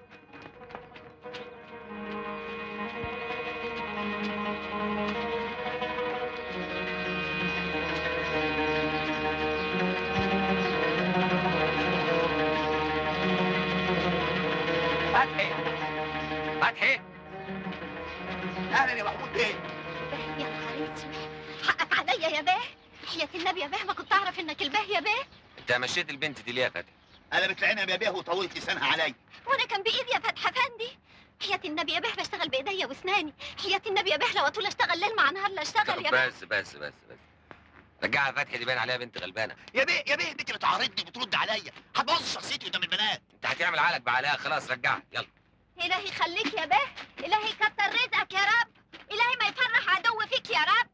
فتحي فتحي اهلا يا محمود بيه يا نهار اسود حقك عليا يا باه حياة النبي يا باه ما كنت اعرف انك الباه يا باه انت مشيت البنت دي ليه يا فتحي؟ قلبت العنب يا بيه وطولت لسانها عليا وانا كان بايدي يا فتح فندي حياة النبي يا باه بشتغل بايديا واسناني حياة النبي يا باه لو اطول اشتغل ليل مع نهار لا اشتغل يا باه بس بس بس بس رجعها فتحي دي باين عليها بنت غلبانه يا بيه يا بيه انت بتعارضني بترد عليا هتبوظ شخصيتي قدام البنات انت هتعمل عقلك بعلاها خلاص رجعها يلا إلهي يخليك يا باه إلهي يكتر رزقك يا رب إلهي ما يفرح عدو فيك يا رب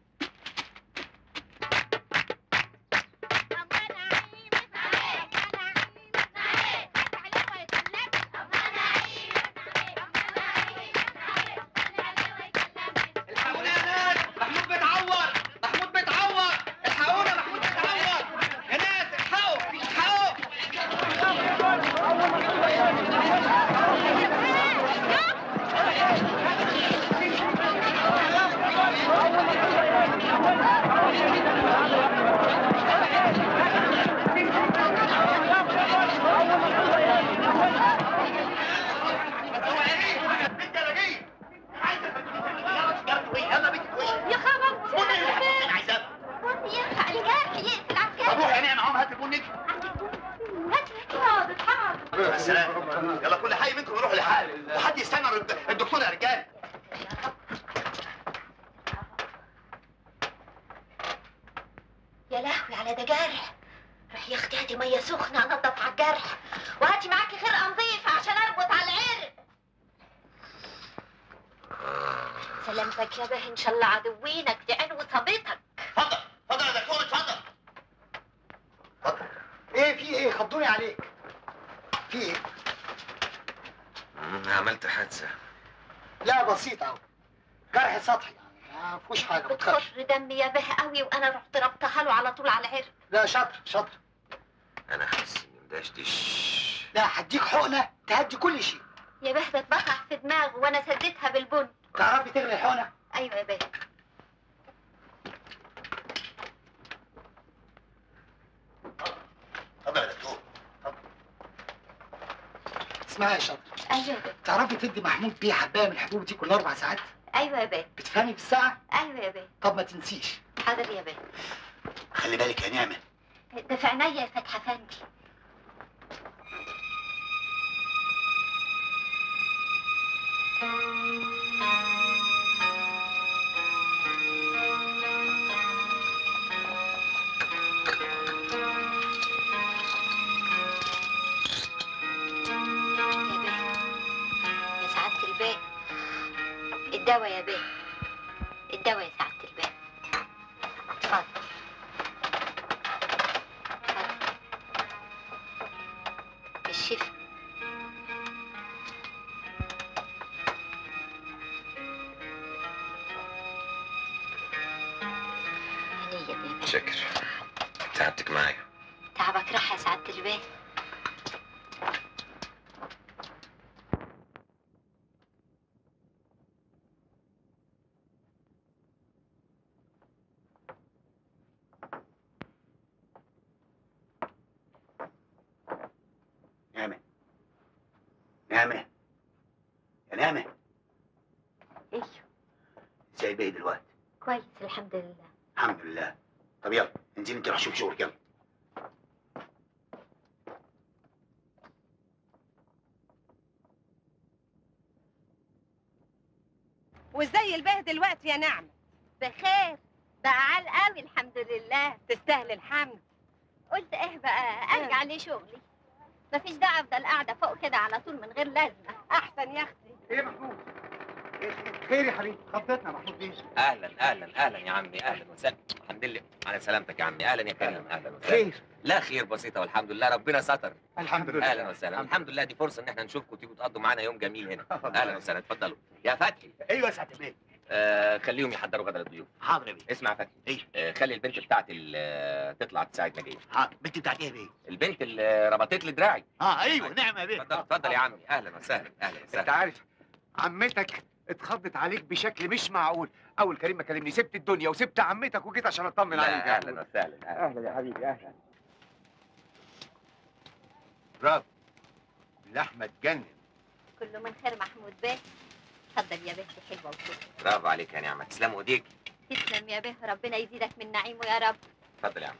الحقونا يا ناس محمود بيتعور محمود بيتعور الحقونا محمود بيتعور يا ناس الحقوا الحقوا يا خبر انا عايزاه ينفع الجرح يقفل عسكري روح يا نعمة معاهم هات البن نجي هات حاضر حاضر السلام يلا كل حي منكم يروح لحاله وحد يستنى الد- الدكتور يا رجال يا لهوي على ده جرح روح يا اختي هاتي ميه سخنه انضف على الجرح وهاتي معاكي خرقه نظيفه عشان اربط على العرق سلامتك يا به ان شاء الله عدوينك دي عين وصابتك اتفضل اتفضل يا دكتور اتفضل ايه في ايه خضوني عليك في ايه عملت حادثه لا بسيط اهو جرح سطحي يعني ما فيهوش حاجه ما تخافش بتخر دمي يا به قوي وانا رحت ربطها له على طول على العرق لا شاطر شاطر انا حاسس اني مدشتش لا هديك حقنه تهدي كل شيء يا به بتبقع في دماغه وانا سديتها بالبن تعرفي تغلي الحقنه ايوه يا به اتفضل يا دكتور اسمعي يا شاطر ايوه يا به تعرفي تدي محمود بيه حبايه من الحبوب دي كل اربع ساعات ايوه يا به بتفهمي بالساعه ايوه يا به طب ما تنسيش حاضر يا به خلي بالك يا نعمة ده في عينيا يا فتحي افندي يا بيه يا سعادة البيه الدواء يا بيه الدواء يا سعادة البيه اتفضل بالشفا هنية بيه شكر تعبتك معايا تعبك راح يا سعادة البيه نعمة نعمة يا نعمة ايوه ازاي بيه دلوقتي كويس الحمد لله الحمد لله طب يلا انزل انت روح شوف شغلك يلا وازاي الباه دلوقتي يا نعمة بخير بقى عال قوي الحمد لله تستاهل الحمد قلت ايه بقى ارجع لشغلي مفيش داعي افضل قاعده فوق كده على طول من غير لازمه احسن يا اختي ايه محمود خير يا حبيبي خضتنا محمود بيه اهلا اهلا اهلا يا عمي اهلا وسهلا الحمد لله على سلامتك يا عمي اهلا يا كريم اهلا وسهلا خير لا خير بسيطه والحمد لله ربنا ستر الحمد لله اهلا وسهلا الحمد لله دي فرصه ان احنا نشوفكم وتيجوا تقضوا معانا يوم جميل هنا اهلا وسهلا اتفضلوا يا فتحي ايوه يا سعاده بيه آه خليهم يحضروا غدا للضيوف حاضر يا بيه اسمع يا فتحي ايه آه خلي البنت بتاعتي اللي تطلع تساعد نجيب حاضر بنتي بتاعت ايه يا بيه البنت اللي ربطت لي دراعي اه ايوه نعمة يا بيه اتفضل اتفضل يا عمي اهلا وسهلا اهلا انت وسهلا عارف عمتك اتخضت عليك بشكل مش معقول اول كريم ما كلمني سبت الدنيا وسبت عمتك وجيت عشان اطمن عليك لا اهلا وسهلا أهلاً. اهلا يا حبيبي اهلا برافو اللحمه تجنن كله من خير محمود بيه اتفضل يا بنتي حلوه وكده برافو عليك يا نعمه تسلموا ايديك تسلم يا بيه ربنا يزيدك من نعيمه يا رب اتفضل يا عم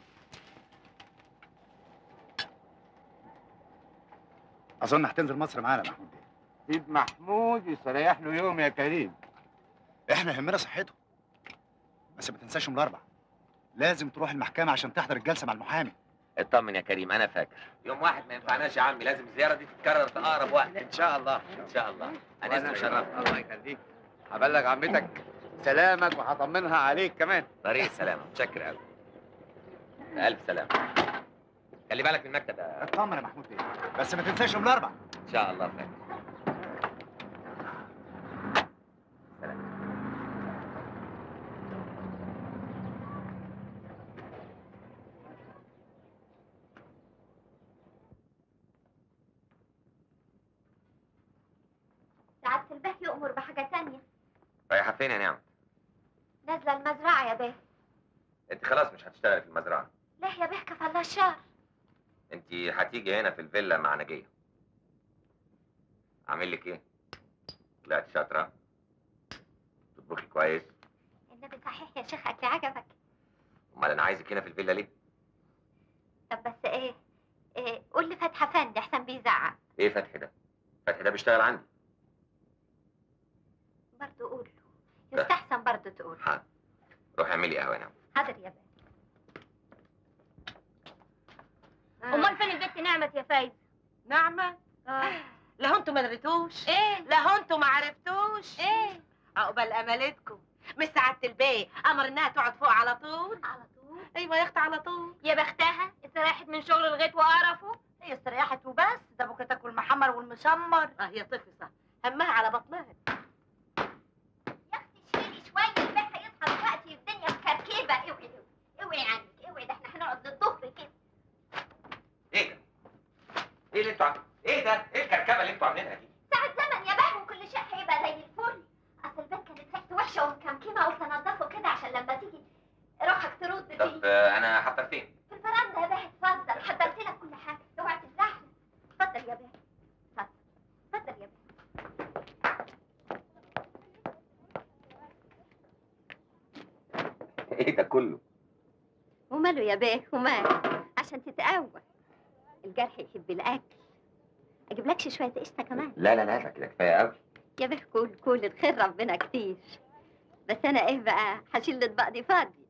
اظن هتنزل مصر معانا محمود بيه سيد محمود يستريح له يوم يا كريم احنا يهمنا صحته بس ما تنساش يوم الاربع لازم تروح المحكمه عشان تحضر الجلسه مع المحامي اطمن يا كريم انا فاكر يوم واحد ما ينفعناش يا عمي لازم الزياره دي تتكرر في اقرب وقت ان شاء الله ان شاء الله انا اسمي شرف الله يخليك هبلغ عمتك سلامك وهطمنها عليك كمان طريق السلامه متشكر قوي الف سلامه خلي بالك من المكتب يا اطمن يا محمود بيه بس ما تنساش يوم الاربع ان شاء الله خير سعادة البه يؤمر بحاجة تانية رايحه فين يا نعمه نازلة المزرعة يا بيه انت خلاص مش هتشتغلي في المزرعه ليه يا بيه كفى الله الشر انت هتيجي هنا في الفيلا مع نجيه اعمل لك ايه طلعت شاطره تطبخي كويس النبي صحيح يا شيخ أكل عجبك امال انا عايزك هنا في الفيلا ليه طب بس إيه, إيه قول لي فتحة فندي أحسن بيزعق ايه فتحي ده فتحي ده بيشتغل عندي برضه قول له يستحسن برضه تقول حاضر روحي اعملي قهوه نعم حاضر يا بيه امال فين البت نعمة يا فايز نعمة لا هو انتوا ما دريتوش ايه لا هو انتوا ما عرفتوش ايه عقبال امالتكم مش سعادة البيه امر انها تقعد فوق على طول على طول ايوه يا اختي على طول يا بختها استريحت من شغل الغيط وقرفه هي استريحت وبس ده ممكن تاكل المحمر والمشمر اه هي طفصة همها على بطنها يا اختي شيلي شويه البيه هيصحى دلوقتي الدنيا مكركبه اوعي اوعي اوعي عنك اوعي ده احنا هنقعد للظهر كده ايه ده ايه اللي انتوا عم- ايه ده ايه الكركبه اللي انتوا عاملينها دي ساعة زمن يا باه وكل شيء هيبقى زي الفل اصل البيت كانت ريحته وحشه ومكمكمه قلت انضفه كده عشان لما تيجي روحك ترد فيه طب آه، انا هحضر فين في الفرندا يا باه اتفضل حضرت لك كل حاجه اوعى تزعل اتفضل يا باه اتفضل اتفضل يا باه ايه ده كله وماله يا بيه وماله عشان تتقوى الجرح يحب الاكل اجيب لكش شويه قشطه كمان لا لا لا لا كده كفايه قوي يا بيه كل كل الخير ربنا كتير بس انا ايه بقى هشيل الاطباق دي فاضيه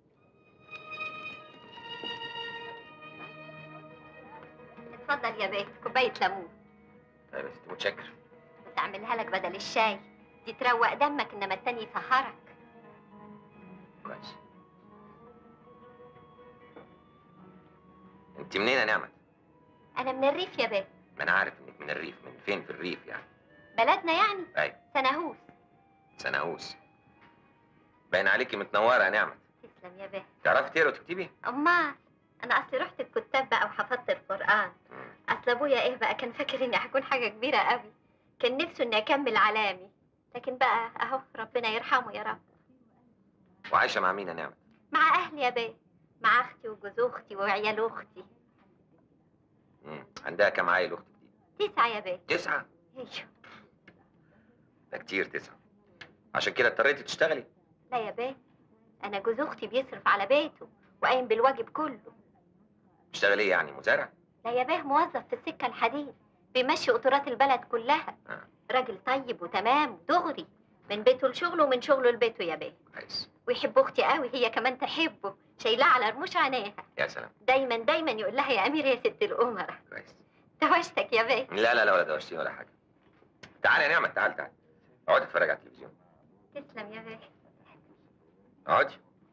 اتفضل يا بيه كوبايه ليمون طيب يا ستي متشكر بس اعملها لك بدل الشاي دي تروق دمك انما التاني يسهرك كويس انت منين يا نعمة؟ انا من الريف يا بيه ما انا عارف انك من الريف من فين في الريف يعني بلدنا يعني ايوه سناهوس سناهوس باين عليكي متنوره يا نعمة تسلم يا بيه تعرفي تقري وتكتبي؟ امال انا اصلي رحت الكتاب بقى وحفظت القران اصل ابويا ايه بقى كان فاكر اني هكون حاجه كبيره قوي كان نفسه اني اكمل علامي لكن بقى اهو ربنا يرحمه يا رب وعايشه مع مين يا نعمة؟ مع اهلي يا بيه مع اختي وجوز اختي وعيال اختي مم. عندها كام عيل اختك دي؟ تسعه يا بيه تسعة ايوه ده كتير تسعة عشان كده اضطريتي تشتغلي لا يا بيه انا جوز اختي بيصرف على بيته وقايم بالواجب كله تشتغلي ايه يعني مزارع؟ لا يا بيه موظف في السكه الحديد بيمشي قطورات البلد كلها راجل طيب وتمام دغري من بيته لشغله ومن شغله لبيته يا بيه كويس ويحب اختي قوي هي كمان تحبه شايلاه على رموش عينيها يا سلام دايما دايما يقول لها يا امير يا ست الامراء كويس توشتك يا بيه لا لا لا ولا دوشتي ولا حاجة تعالي يا نعمة تعالي تعالي اقعدي اتفرج على التلفزيون تسلم يا بيه اقعدي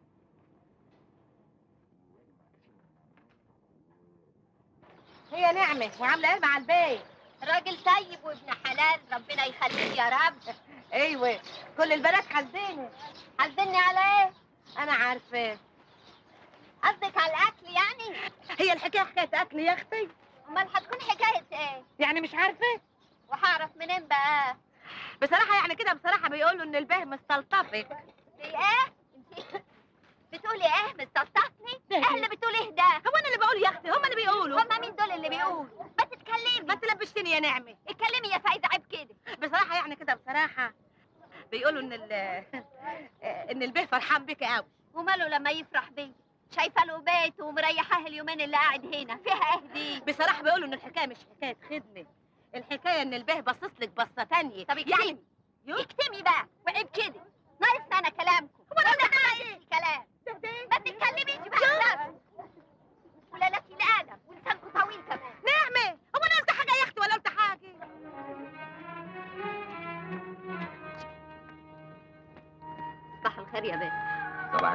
هي نعمة وعاملة ايه مع البيت؟ راجل طيب وابن حلال ربنا يخليك يا رب ايوه كل البنات حاسديني حاسدني على ايه؟ انا عارفة قصدك على الاكل يعني؟ هي الحكاية حكاية اكل يا اختي امال هتكون حكايه ايه؟ يعني مش عارفة وهعرف منين بقى؟ بصراحة يعني كده بصراحة بيقولوا ان البيه مستلطفك في ايه؟ انت بتقولي ايه مستلطفني؟ ايه اللي بتقولي ايه ده؟ هو انا اللي بقول يا اختي هم اللي بيقولوا هما مين دول اللي بيقولوا؟ ما تتكلمي ما تلبشتني يا نعمة اتكلمي يا فايزه عيب كده بصراحة يعني كده بصراحة بيقولوا ان ال ان البيه فرحان بك قوي وماله لما يفرح بيا؟ شايفه له بيت ومريحاه اليومين اللي قاعد هنا فيها ايه دي؟ بصراحة بيقولوا ان الحكاية مش حكاية خدمة الحكاية ان البيه باصص لك بصة تانية طب اكتمي اكتمي بقى وعيب كده ناقصنا انا كلامكم هو انا بقى كلام ما تتكلمي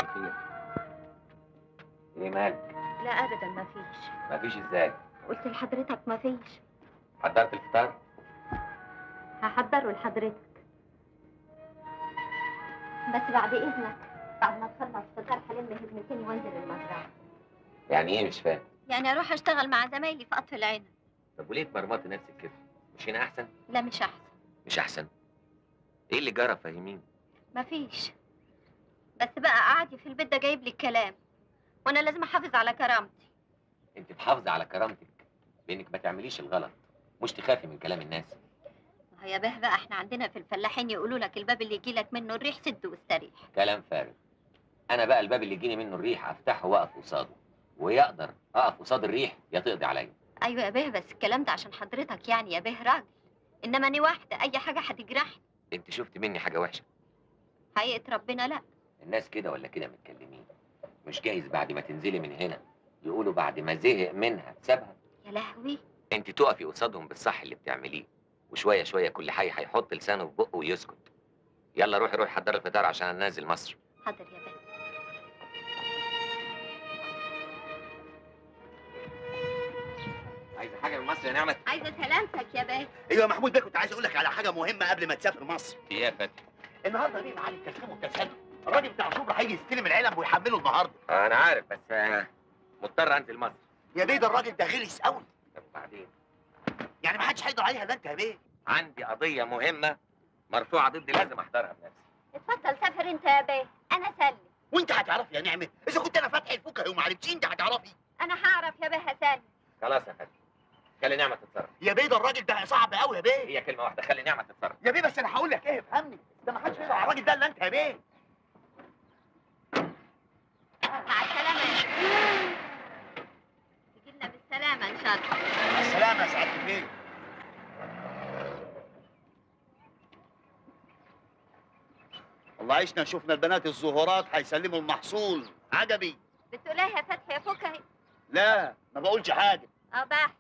الخير ايه مالك لا ابدا ما فيش مفيش ازاي قلت لحضرتك ما فيش حضرت الفطار هحضره لحضرتك بس بعد اذنك بعد ما تخلص فطار هلم هدمتين وانزل المزرعه يعني ايه مش فاهم يعني اروح اشتغل مع زمايلي في قطف العنب طب وليه تمرمطي نفسك كده مش هنا احسن لا مش احسن مش احسن ايه اللي جرى فاهمين ما فيش بس بقى قعدي في البيت ده جايب لي الكلام وانا لازم احافظ على كرامتي انت تحافظي على كرامتك بانك ما تعمليش الغلط مش تخافي من كلام الناس ما هي به بقى احنا عندنا في الفلاحين يقولوا لك الباب اللي يجي لك منه الريح سد واستريح كلام فارغ انا بقى الباب اللي يجيني منه الريح افتحه واقف قصاده ويقدر اقف قصاد الريح يا تقضي عليا ايوه يا به بس الكلام ده عشان حضرتك يعني يا به راجل انما انا واحده اي حاجه هتجرحني انت شفت مني حاجه وحشه حقيقه ربنا لا الناس كده ولا كده متكلمين مش جايز بعد ما تنزلي من هنا يقولوا بعد ما زهق منها سابها يا لهوي انت تقفي قصادهم بالصح اللي بتعمليه وشويه شويه كل حي هيحط لسانه في بقه ويسكت يلا روحي روحي حضري الفطار عشان أنا نازل مصر حاضر يا به عايزه حاجه من مصر يا نعمت عايزه سلامتك يا به ايوه يا محمود بيه كنت عايز اقول لك على حاجه مهمه قبل ما تسافر مصر ايه يا فتحي النهارده ليه معالي التسليم والتسلم الراجل بتاع شبرا هيجي يستلم العلب ويحمله النهارده انا عارف بس آه، مضطر انزل مصر يا بيه ده الراجل ده غلس قوي طب وبعدين يعني ما حدش هيقدر عليها الا انت يا بيه عندي قضيه مهمه مرفوعه ضدي لازم احضرها بنفسي اتفضل سافر انت يا به انا سلم وانت هتعرفي يا نعمه اذا كنت انا فاتح الفكه وما عرفتيش انت هتعرفي انا هعرف يا به هسلم خلاص يا فتحي خلي نعمه تتصرف يا بيه ده الراجل ده صعب قوي يا بيه هي كلمه واحده خلي نعمه تتصرف يا بيه بس انا هقول لك ايه افهمني ده ما حدش يقدر على الراجل ده الا انت يا بيه مع السلامه يا به تجي لنا بالسلامه ان شاء الله مع السلامه يا سعاده البيه والله عشنا شفنا البنات الزهورات هيسلموا المحصول عجبي بتقول ايه يا فتحي يا فكهي لا ما بقولش حاجه اه بحث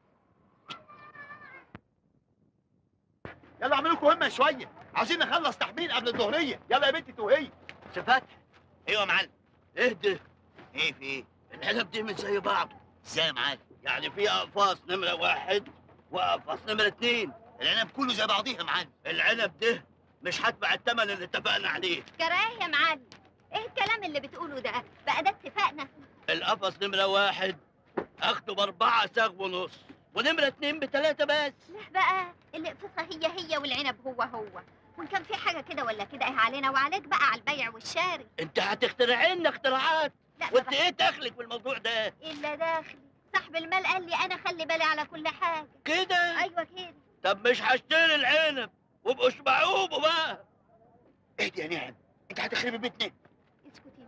يلا اعملوا لكم همه شويه عايزين نخلص تحميل قبل الظهريه يلا يا بنتي توهي صفات ايوه يا معلم اهدى ايه في ايه العلب دي مش زي بعض ازاي يا معلم يعني في اقفاص نمره واحد واقفاص نمره اتنين العنب كله زي بعضيه يا معلم العنب ده مش هتبع الثمن اللي اتفقنا عليه جرايه يا معلم ايه الكلام اللي بتقوله ده بقى ده اتفقنا القفص نمرة واحد اخده باربعة ساغ ونص ونمرة اتنين بتلاتة بس لا بقى الاقفصه هي هي والعنب هو هو وان كان في حاجه كده ولا كده ايه علينا وعليك بقى على البيع والشاري انت هتخترعي لنا اختراعات لا ما وانت ايه دخلك في الموضوع ده الا داخلي صاحب المال قال لي انا خلي بالي على كل حاجه كده ايوه كده طب مش هشتري العنب وابقوا اشبعوه بقى اهدي يا نعم انت هتخربي بيتنا اسكتي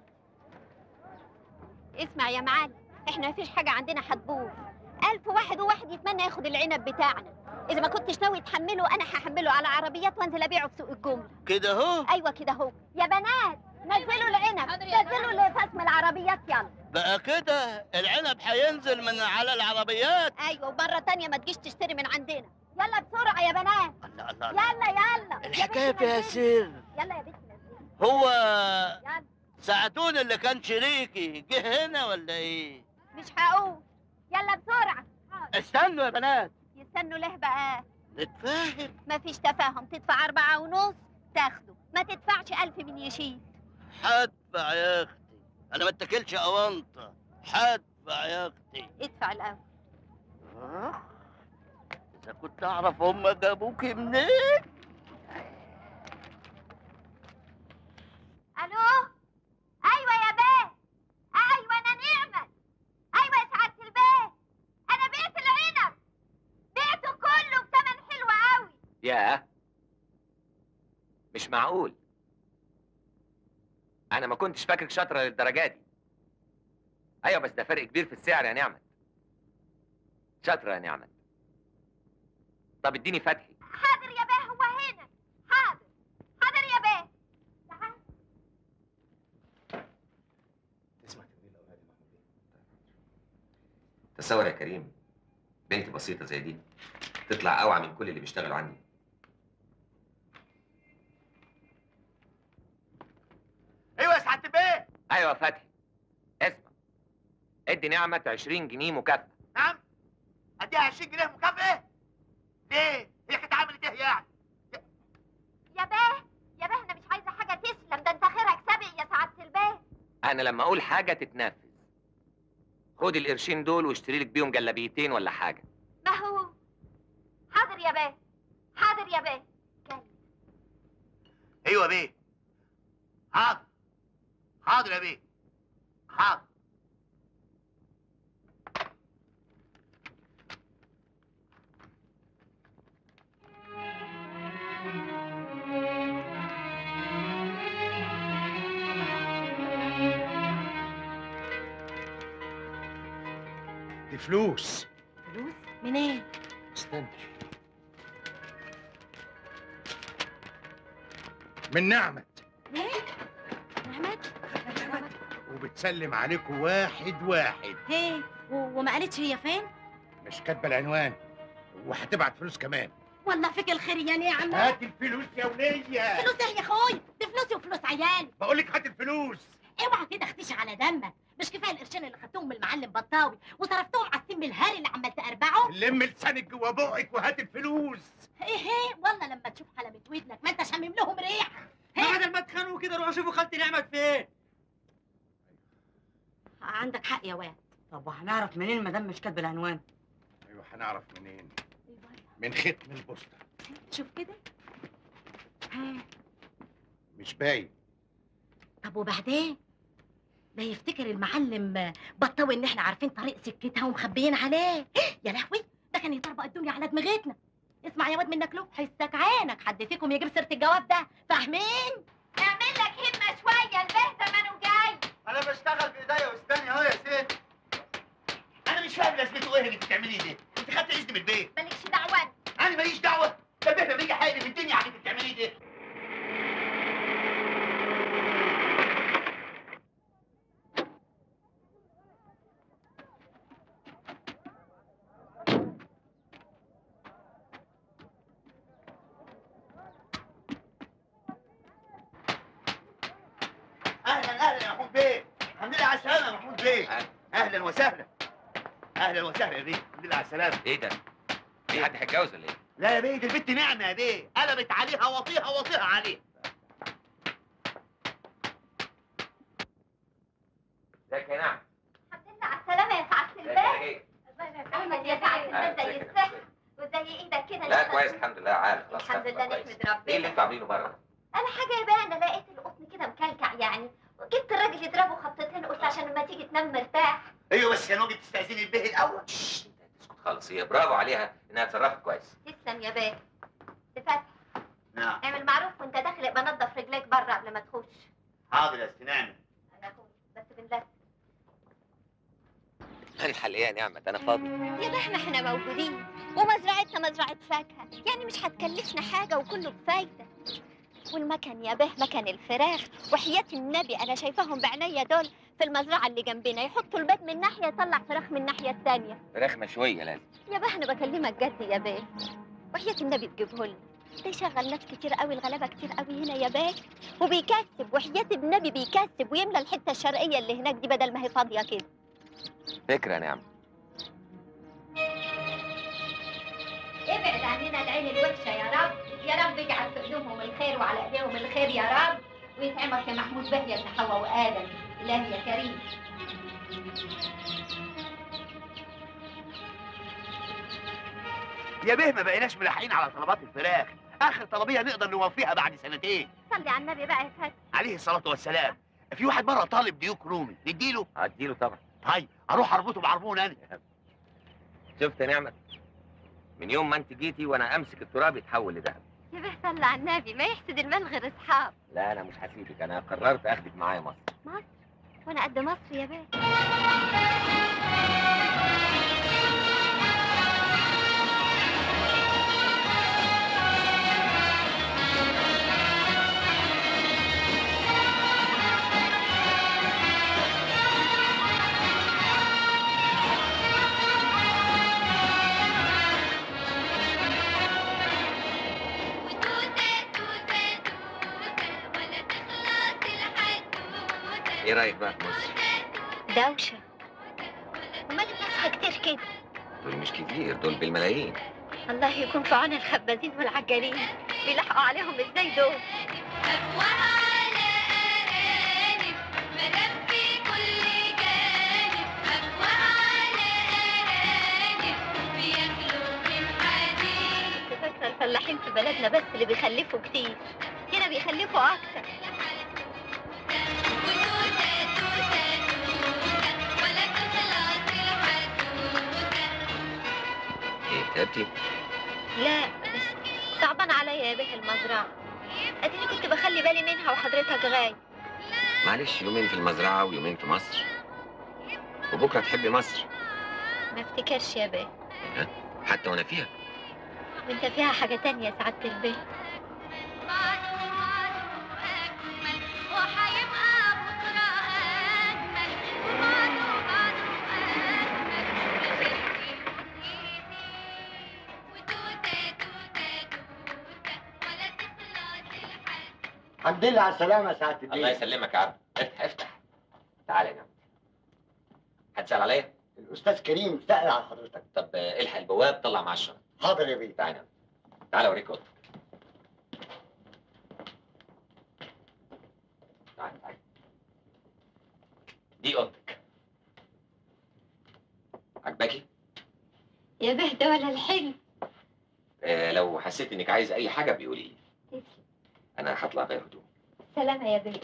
اسمع يا معلم احنا مفيش حاجه عندنا هتبوظ ألف واحد وواحد يتمنى ياخد العنب بتاعنا إذا ما كنتش ناوي تحمله أنا هحمله على عربيات وأنزل أبيعه في سوق الجملة كده اهو أيوة كده أهو يا بنات نزلوا العنب نزلوا لفصم العربيات يلا بقى كده العنب هينزل من على العربيات أيوة ومرة تانية ما تجيش تشتري من عندنا يلا بسرعة يا بنات الله الله يلا يلا الحكاية يا بنتي فيها نزلي. سر يلا يا بنتي نزلي. هو يلا سعدون اللي كان شريكي جه هنا ولا ايه مش هقول يلا بسرعة استنوا يا بنات يستنوا ليه بقى نتفاهم مفيش تفاهم تدفع أربعة ونص تاخده ما تدفعش ألف من يشيل هدفع يا اختي انا ما اتكلش اونطه هدفع يا اختي ادفع الأول آه، اذا كنت اعرف هم جابوك منين الو ايوه يا بيه ايوه انا نعمت ايوه يا سعاده البيه انا بعت العنب بعته كله بثمن حلو قوي ياه مش معقول انا ما كنتش فاكرك شاطره للدرجه دي ايوه بس ده فرق كبير في السعر يا نعمت شاطره يا نعمت طب اديني فتحي حاضر يا بيه هو هنا حاضر حاضر يا بيه تعال تصور يا كريم بنت بسيطه زي دي تطلع اوعى من كل اللي بيشتغلوا عندي ايوه يا سعاده البيه ايوه يا فتحي اسمع ادي نعمة 20 جنيه مكافأة نعم اديها 20 جنيه مكافأة ليه؟ هي كانت عملت ايه يعني؟ يا باه يا باه انا مش عايزه حاجه تسلم ده انت خيرك سابق يا سعاده الباه انا لما اقول حاجة تتنفذ خد القرشين دول واشتري لك بيهم جلابيتين ولا حاجة ما هو حاضر يا باه حاضر يا باه ايوه يا بيه حاضر حاضر يا بيه حاضر دي فلوس فلوس منين استنى من نعمة ايه نعمت وبتسلم عليكم واحد واحد ايه و- وما قالتش هي فين مش كاتبه العنوان وهتبعت فلوس كمان والله فيك الخير يا نعمة هات الفلوس يا ولية فلوس ايه يا اخوي دي فلوسي وفلوس عيالي بقول لك هات الفلوس اوعى كده اختشي على دمك مش كفايه القرشين اللي خدتهم من المعلم بطاوي وصرفتهم على السم الهاري اللي عمال تقربعه لم لسانك جوا بقك وهات الفلوس ايه ايه والله لما تشوف حلمة ودنك ما انت شامم لهم ريحه بدل ما تخانقوا كده روحوا شوفوا خالتي نعمت فين عندك حق يا واد طب وهنعرف منين المدام مش كاتبه العنوان ايوه هنعرف منين من ختم البوسطه شوف كده ها مش باين طب وبعدين ده يفتكر المعلم بطاوي ان احنا عارفين طريق سكتها ومخبيين عليه يا لهوي ده كان يطربق الدنيا على دماغتنا اسمع يا واد منك له حسك عينك حد فيكم يجيب سيره الجواب ده فاهمين اعمل لك همه شويه الباه زمانه جاي انا بشتغل بايديا واستني اهو يا ست انا مش فاهم لازمته ايه اللي بتعمليه ده انت خدت اذن من البيت مالكش دعوه انا ماليش دعوه ده البيت لما يجي حاجه في الدنيا على اللي بتعمليه ده اهلا اهلا يا محمود بيه الحمد لله على السلامه يا محمود بيه اهلا وسهلا اهلا وسهلا يا بيه الحمد لله على السلامه ايه ده؟ في حد هيتجوز ولا ايه؟ لا يا بيه دي البت نعمه يا بيه قلبت عليها وطيها وطيها عليه ازيك يا نعم؟ على السلامه يا سعاده الباه ايه؟ احمد يا سعاده الباه زي السحر وزي ايدك كده لا نحن- كويس الحمد لله عارف خلاص الحمد لله كويس. نحمد ايه اللي ربنا انتوا عاملينه بره؟ انا حاجه يا باه انا لقيت القطن كده مكلكع يعني جبت الراجل يضربه خبطتين قلت عشان لما تيجي تنام مرتاح ايوه بس يا نوبي تستاذني البيه الاول اسكت خالص هي برافو عليها انها اتصرفت كويس تسلم يا باه فتحي نعم اعمل معروف وانت داخل ابقى نضف رجليك بره قبل ما تخش حاضر يا ست نعمه انا أخوك، بس بالله الحل ايه يا نعمة انا فاضي يا ده احنا احنا موجودين ومزرعتنا مزرعة فاكهة يعني مش هتكلفنا حاجة وكله بفايدة والمكن يا به مكن الفراخ وحياة النبي أنا شايفاهم بعينيا دول في المزرعة اللي جنبنا يحطوا البيت من ناحية يطلع فراخ من الناحية التانية فراخ مشوية لازم يا به أنا بكلمك جد يا به وحياة النبي تجيبه لنا ده يشغل ناس كتير قوي الغلابة كتير قوي هنا يا بيه وبيكسب وحياة النبي بيكسب ويملى الحتة الشرقية اللي هناك دي بدل ما هي فاضية كده فكرة يا نعمة ابعد عننا العين الوحشة يا رب يا رب اجعل في قلوبهم الخير وعلى ايديهم الخير يا رب ويطعمك يا محمود بهية ابن حواء وآدم إلهي يا كريم يا بيه ما بقيناش ملاحقين على طلبات الفراخ اخر طلبيه نقدر نوفيها بعد سنتين صلي على النبي بقى يا فتحي عليه الصلاه والسلام في واحد مره طالب ديوك رومي نديله هديله طبعا هاي اروح اربطه بعربون انا شفت يا نعمة من يوم ما انت جيتي وانا امسك التراب يتحول لذهب يا به صلي على النبي ما يحسد المال غير اصحاب لا انا مش هسيبك انا قررت اخدك معايا مصر مصر وانا قد مصر يا بيه ايه رايك رايك بقى في مصر دوشة ومال الناس كتير كده دول مش كتير دول بالملايين الله يكون في عون الخبازين والعجالين بيلحقوا عليهم ازاي دول كنت فاكرة الفلاحين في بلدنا بس اللي بيخلفوا كتير هنا بيخلفوا أكتر ايه تعبتي لا بس صعبان عليا يا بيه المزرعة اديني كنت بخلي بالي منها وحضرتك غايب معلش يومين في المزرعه ويومين في مصر وبكره تحبي مصر ما افتكرش يا بيه حتى وانا فيها وانت فيها حاجة تانية يا سعادة البيه الحمد لله على السلامة يا سعادة الدين الله يسلمك يا عبد افتح افتح تعالى يا جماعه هتسال عليا الأستاذ كريم سأل على حضرتك طب آه، الحق البواب طلع مع الشنط حاضر يا بيه تعالى تعالى اوريك اوضتك تعالى تعالى دي اوضتك عجباكي يا بيه ده ولا الحلم آه لو حسيت انك عايز اي حاجه بيقولي لي تسلم. انا هطلع غير هدوم سلامة يا بيه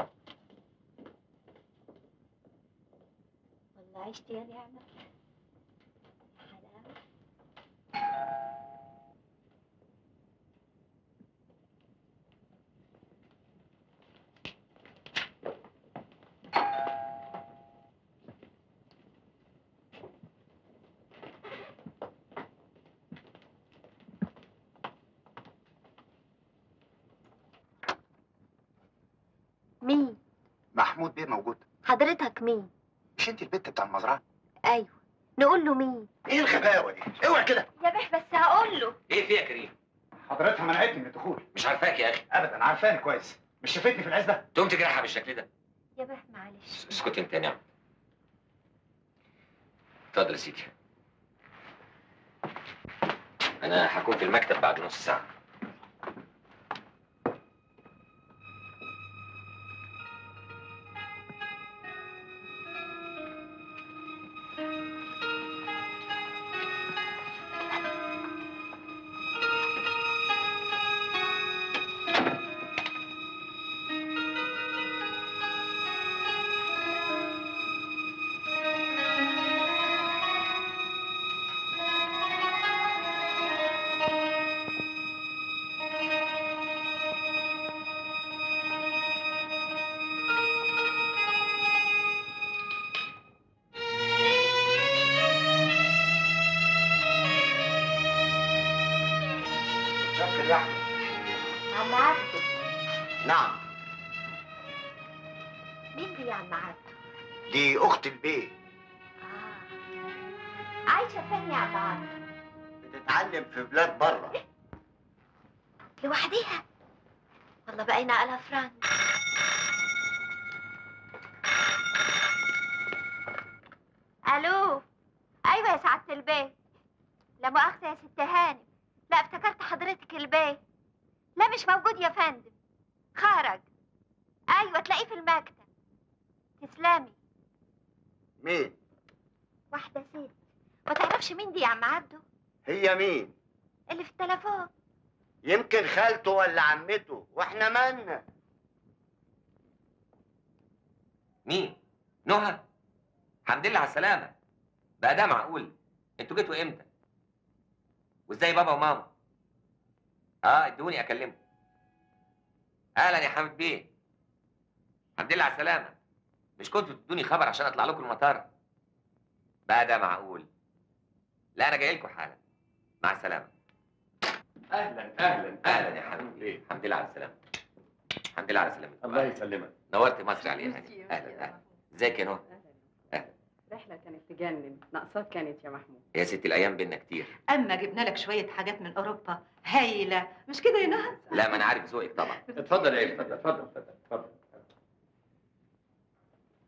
والله عشت يا نعمة حلاوة مين؟ محمود بيه موجود حضرتك مين؟ مش انت البت بتاع المزرعه ايوه نقول له مين؟ ايه الغباوه دي اوعى كده يا بيه بس هقول له ايه في يا كريم حضرتها منعتني من الدخول مش عارفاك يا اخي ابدا عارفاني كويس مش شافتني في العزبه تقوم تجرحها بالشكل ده يا بيه معلش اسكت انت يا نعم اتفضل يا سيدي انا هكون في المكتب بعد نص ساعه شك اللحمه عم عبده نعم مين دي يا عم عبده؟ دي أخت البيه عايشة فين يا عم عبده؟ بتتعلم في بلاد بره لوحديها والله بقينا على فرنك الو ايوه يا سعاده البيت لا مؤاخذه يا ست هانم لا افتكرت حضرتك البيت لا مش موجود يا فندم خرج ايوه تلاقيه في المكتب تسلمي مين واحده ست ما تعرفش مين دي يا عم عبده هي مين اللي في التليفون يمكن خالته ولا عمته واحنا مالنا مين نهى الحمد لله على السلامه بقى ده معقول انتوا جيتوا امتى وازاي بابا وماما اه ادوني اكلمه اهلا يا حمد بيه الحمد لله على السلامه مش كنتوا تدوني خبر عشان اطلع لكم المطار بقى ده معقول لا انا جاي لكم حالا مع السلامه اهلا اهلا اهلا يا حبيبي الحمد لله على السلامه الحمد لله على سلامتك الله يسلمك نورت مصر عليها هاني اهلا اهلا ازيك يا نهى رحلة كانت تجنن ناقصاك كانت يا محمود يا ست الايام بينا كتير اما جبنا لك شويه حاجات من اوروبا هايله مش كده يا نهى لا ما انا عارف ذوقك طبعا اتفضل يا اتفضل اتفضل اتفضل اتفضل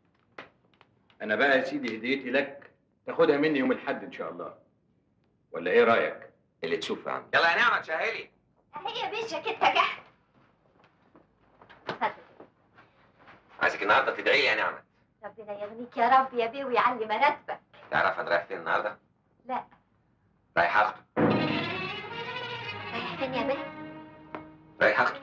انا بقى يا سيدي هديتي لك تاخدها مني يوم الاحد ان شاء الله ولا ايه رايك اللي تشوفه يا عم يلا يا نعمه تشهلي هي يا بيه جاكيتها جاهزه اتفضل عايزك النهارده تدعي لي يا نعمه ربنا يغنيك يا رب يا بيه ويعلي مراتبك تعرف انا رايح فين النهارده لا رايح اخطب رايح فين يا بيه رايح اخطب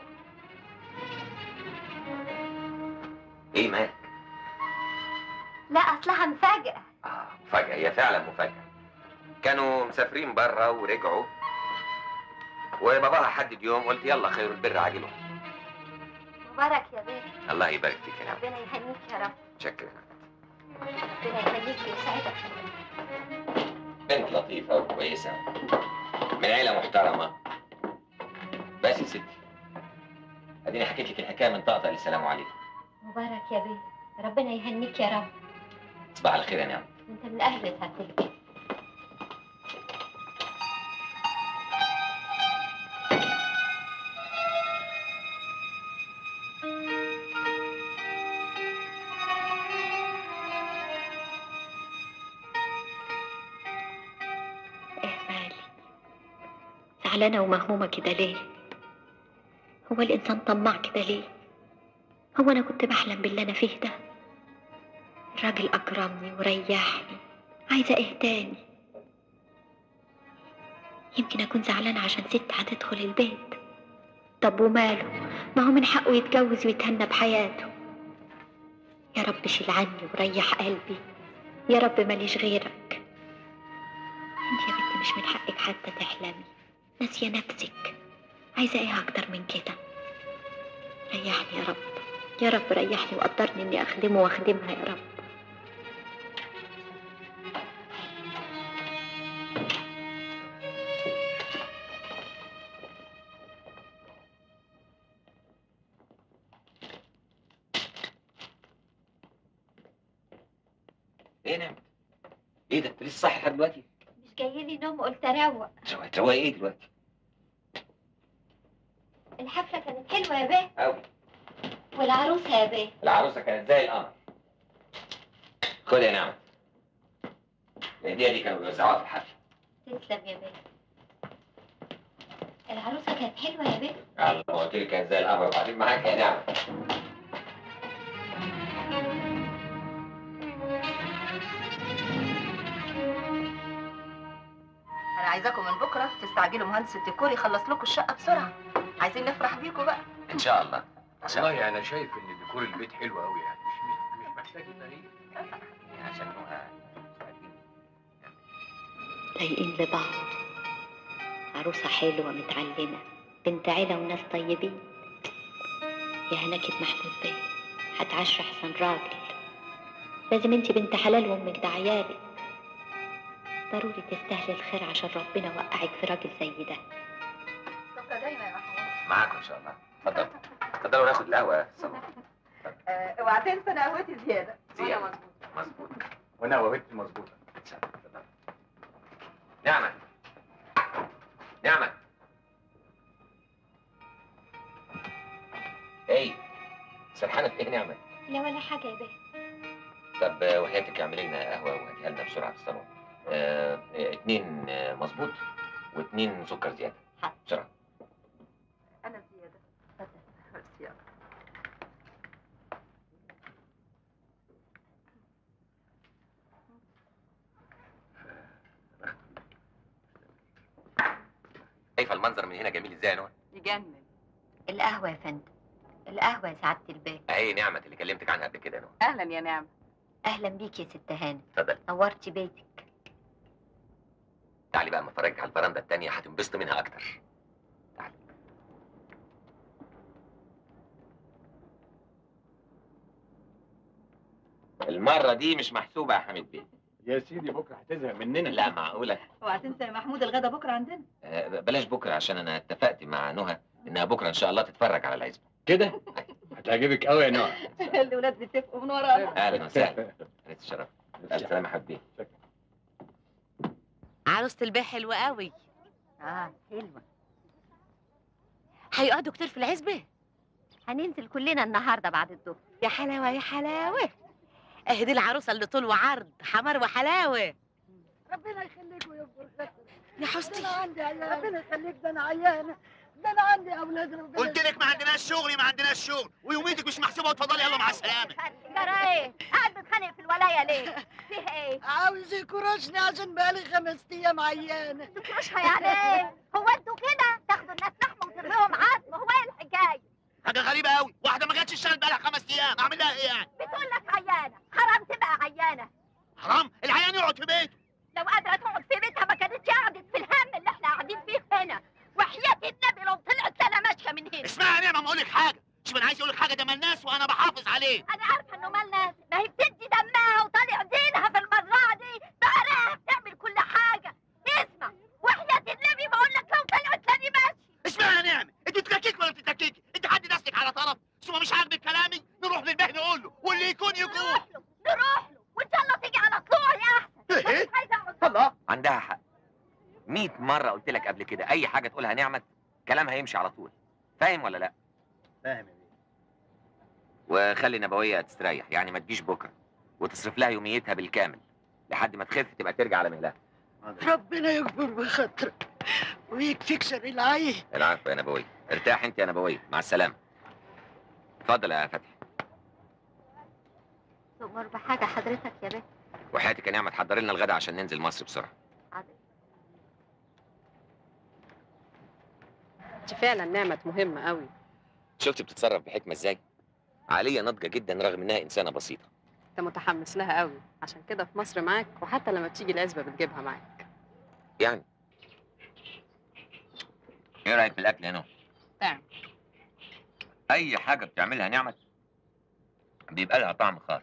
ايه مالك لا اصلها مفاجاه مفاجاه هي فعلا مفاجاه كانوا مسافرين بره ورجعوا وباباها حدد يوم قلت يلا خير البر عاجله مبارك يا بيه الله يبارك فيك يا نعمه ربنا يهنيك يا رب شكرا ربنا يهنيك ويسعدك بنت لطيفة وكويسة من عيلة محترمة بس يا ستي اديني حكيت لك الحكاية من طقطق للسلام عليكم مبارك يا بيه ربنا يهنيك يا رب تصبح على خير يا نعم انت من اهل سعادة البيت ايه مالي زعلانة ومهمومة كده ليه هو الإنسان طماع كده ليه هو أنا كنت بحلم باللي أنا فيه ده الراجل أكرمني وريحني عايزة إيه تاني يمكن أكون زعلانة عشان ست هتدخل البيت طب وماله ما هو من حقه يتجوز ويتهنى بحياته يا رب شيل عني وريح قلبي يا رب ماليش غيرك انت يا بنتي مش من حقك حتى تحلمي ناسية نفسك عايزة ايه اكتر من كده ريحني يا رب يا رب ريحني وقدرني اني اخدمه واخدمها يا رب ايه يا نعمة ايه ده انت لسه صاحي لحد دلوقتي مش جاي لي نوم قلت اروق تروقي تروقي ايه دلوقتي الحفله كانت حلوه يا بيه قوي والعروسه يا بيه العروسة كانت زي القمر خد يا نعمة الهدية دي كانوا بيوزعوها في الحفلة تسلم يا بيه العروسه كانت حلوه يا بيه الله ما قلت لك كانت زي القمر وبعدين معاك يا نعمة انا عايزاكم من بكره تستعجلوا مهندس الديكور يخلص لكم الشقه بسرعه عايزين نفرح بيكم بقى ان شاء الله والله انا شايف ان ديكور البيت حلو قوي يعني مش مش, مش محتاج تغيير عشان نوها لايقين لبعض عروسة حلوة متعلمة بنت عيلة وناس طيبين يا هناكد محمود بيه هتعشر أحسن راجل لازم انت بنت حلال وامك ده عيالك ضروري تستاهلي الخير عشان ربنا وقعك في راجل زي ده سكر دايما يا محمود معاكم ان شاء الله اتفضل اتفضلوا ناخد القهوة صباح آه، اوعى تنسى انا قهوتي زياده زيادة مظبوط وانا وهبتي مظبوطه نعمة نعمة ايه سرحانة في ايه نعمة لا ولا حاجه يا بيه طب آه، وحياتك اعملي لنا قهوة وهاتيها لنا بسرعة في الصالون آه، آه، اتنين آه، مظبوط واتنين سكر زيادة بسرعة انا زياده ميرسي يلا. شايفة المنظر من هنا جميل ازاي يا نوى يجنن القهوه يا فندم القهوه يا سعاده البيه اهي نعمة اللي كلمتك عنها قبل كده يا نوى اهلا يا نعم اهلا بيك يا ست هانم اتفضل نورتي بيتك تعالي بقى اما افرجك على الفرندا التانية هتنبسطي منها اكتر تعالي المرة دي مش محسوبة يا حميد بيه يا سيدي بكره هتزهق مننا لا معقولة اوعى تنسى يا محمود الغدا بكره عندنا آه، بلاش بكرة عشان انا اتفقت مع نهى انها بكرة ان شاء الله تتفرج على العزبة كده هتعجبك قوي يا نوع الاولاد بيتفقوا من ورانا اهلا وسهلا انت الشرف الف سلامة يا حبيبي عروسة البيه حلوة قوي اه حلوه هيقعدوا كتير في العزبة هننزل كلنا النهارده بعد الظهر يا حلاوة يا حلاوة اهدي العروسه اللي طول وعرض حمار وحلاوه ربنا يخليكم يا فرقتنا يا حسني انا عندي عيال ربنا يخليك ده انا عيانه ده انا عندي اولاد ربنا قلت لك ما عندناش شغل ما عندناش شغل ويوميتك مش محسوبه واتفضلي يلا مع السلامه ترى ايه قاعد بتخانق في الولايه ليه فيه ايه عاوز يكرشني عشان بقالي خمس ايام عيانه تكرشها يعني ايه هو انتوا كده تاخدوا الناس لحمه وترميهم عظم هو ايه الحكايه حاجه غريبه قوي واحده ما جاتش الشغل بقالها خمس ايام اعمل لها ايه يعني بتقول لك عيانه حرام تبقى عيانه حرام العيان يقعد في بيته لو قادره تقعد في بيتها ما كانتش قعدت في الهم اللي احنا قاعدين فيه هنا وحياه النبي لو طلعت سنه ماشيه من هنا اسمعي يا نعمه ما اقول لك حاجه شوف انا عايز اقول لك حاجه ده مال ناس وانا بحافظ عليه انا عارفه انه مال ناس ما هي بتدي دمها وطالع دينها في المزرعه دي بعرقها بتعمل كل حاجه اسمع وحياه النبي بقول لك لو طلعت تاني ماشي اسمعي يا نعمه انت تتلكيك ولا تتلكيكي انت حد دستك على طرف ثم مش عاجبك كلامي نروح للبه نقول له واللي يكون يكون نروح له وان شاء الله تيجي على طلوعي احسن ايه مش عايزه اقعد الله عندها حق 100 مرة قلت لك قبل كده أي حاجة تقولها نعمت كلامها يمشي على طول فاهم ولا لا؟ فاهم يا وخلي نبوية تستريح يعني ما تجيش بكرة وتصرف لها يوميتها بالكامل لحد ما تخف تبقى ترجع على مهلها ربنا يكبر بخاطرك ويكفيك شر العين العفو يا نبوية ارتاح انت يا نبوية مع السلامة اتفضل يا فتحي تؤمر بحاجه حضرتك يا بنت وحياتك يا نعمة تحضري لنا الغدا عشان ننزل مصر بسرعة دي فعلا نعمة مهمة قوي شفتي بتتصرف بحكمة ازاي؟ عالية ناضجة جدا رغم انها انسانة بسيطة انت متحمس لها قوي عشان كده في مصر معاك وحتى لما بتيجي العزبة بتجيبها معاك يعني ايه رأيك في الأكل هنا؟ نعم أي حاجة بتعملها نعمة بيبقى لها طعم خاص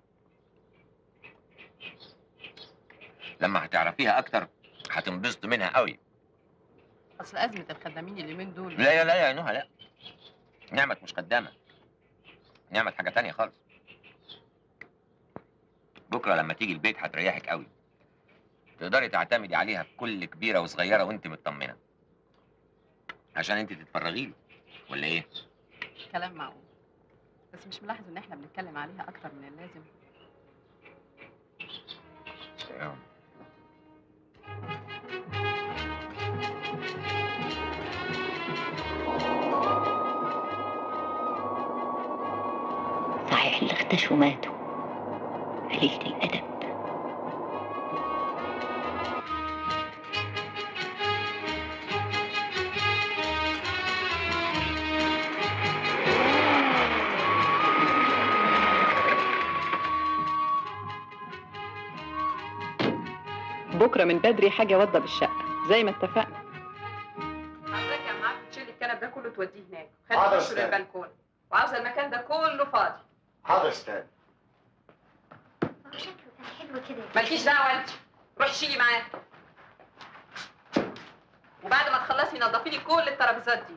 لما هتعرفيها أكتر هتنبسط منها قوي اصل ازمة الخدامين اليومين دول لا يا لا يا نهى لا نعمة مش خدامة نعمة حاجة تانية خالص بكرة لما تيجي البيت هتريحك قوي تقدري تعتمدي عليها في كل كبيرة وصغيرة وانت مطمنة عشان انت تتفرغي له ولا ايه؟ كلام معقول بس مش ملاحظ ان احنا بنتكلم عليها اكتر من اللازم صحيح اللي اختشوا ماتوا قليلة الأدب بكرة من بدري حاجة وضب الشقة زي ما اتفقنا حضرتك يا معاك تشيل الكنب ده كله توديه هناك حاضر خلي يا وشه أستاذ. للبلكون وعاوزة المكان ده كله فاضي حاضر يا استاذ شكله كان حلو كده مالكيش دعوة انت روحي شيلي معاه وبعد ما تخلصي نظفي لي كل الترابيزات دي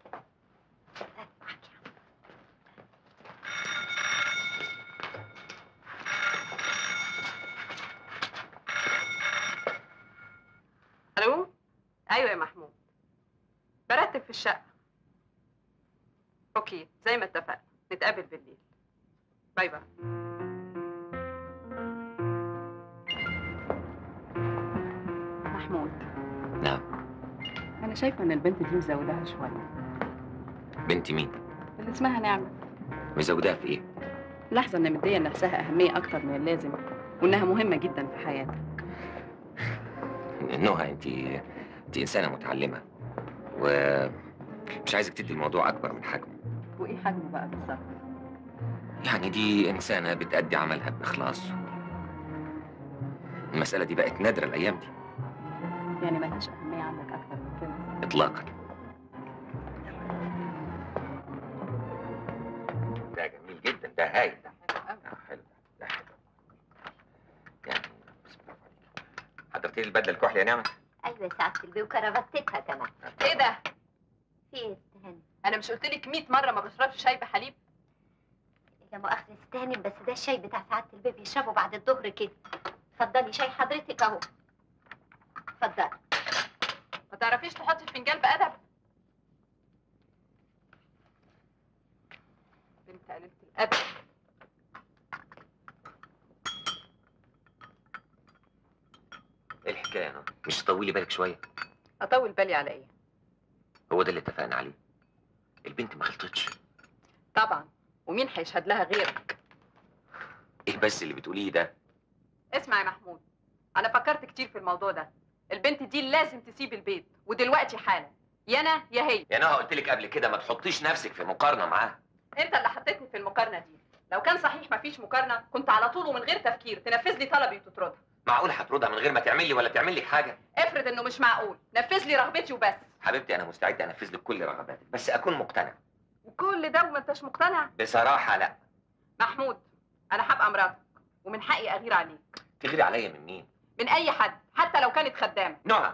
الو ايوه يا محمود برتب في الشقه اوكي زي ما اتفقنا نتقابل بالليل باي باي محمود نعم انا شايفه ان البنت دي مزوداها شويه بنتي مين؟ اللي اسمها نعمه مزوداها في ايه؟ لحظه ان مديه لنفسها اهميه اكتر من اللازم وانها مهمه جدا في حياتك نهى انت انت انسانة متعلمة ومش عايزك تدي الموضوع اكبر من حجمه وايه حجمه بقى بالظبط يعني دي انسانة بتأدي عملها بإخلاص المسألة دي بقت نادرة الأيام دي يعني ملهاش اهميه عندك اكتر من كده إطلاقا ده جميل جدا ده هايل ده حلو ده حلو يعني بسم الله عليك حضرتي لي البدلة الكحلي يا نعمة؟ ايوه يا سعاده البي وكرافتتها كمان ايه ده في ايه استهاني انا مش قلت لك 100 مره ما بشربش شاي بحليب يا مؤاخذة استهاني بس ده الشاي بتاع سعادة البي بيشربه بعد الظهر كده اتفضلي شاي حضرتك اهو اتفضلي ما تعرفيش تحطي الفنجان بادب بنت قليله الادب كده يا نور مش تطولي بالك شويه اطول بالي على ايه هو ده اللي اتفقنا عليه البنت ما غلطتش طبعا ومين هيشهد لها غيرك ايه بس اللي بتقوليه ده اسمع يا محمود انا فكرت كتير في الموضوع ده البنت دي لازم تسيب البيت ودلوقتي حالا يا انا يا هي يا نهى قلت لك قبل كده ما تحطيش نفسك في مقارنه معاها انت اللي حطيتني في المقارنه دي لو كان صحيح مفيش مقارنه كنت على طول ومن غير تفكير تنفذ لي طلبي وتطردها معقول هتردها من غير ما تعمل لي ولا تعمل لك حاجه افرض انه مش معقول نفذ لي رغبتي وبس حبيبتي انا مستعد انفذ لك كل رغباتك بس اكون مقتنع وكل ده وما انتش مقتنع بصراحه لا محمود انا هبقى مراتك ومن حقي اغير عليك تغيري عليا من مين من اي حد حتى لو كانت خدامه نهى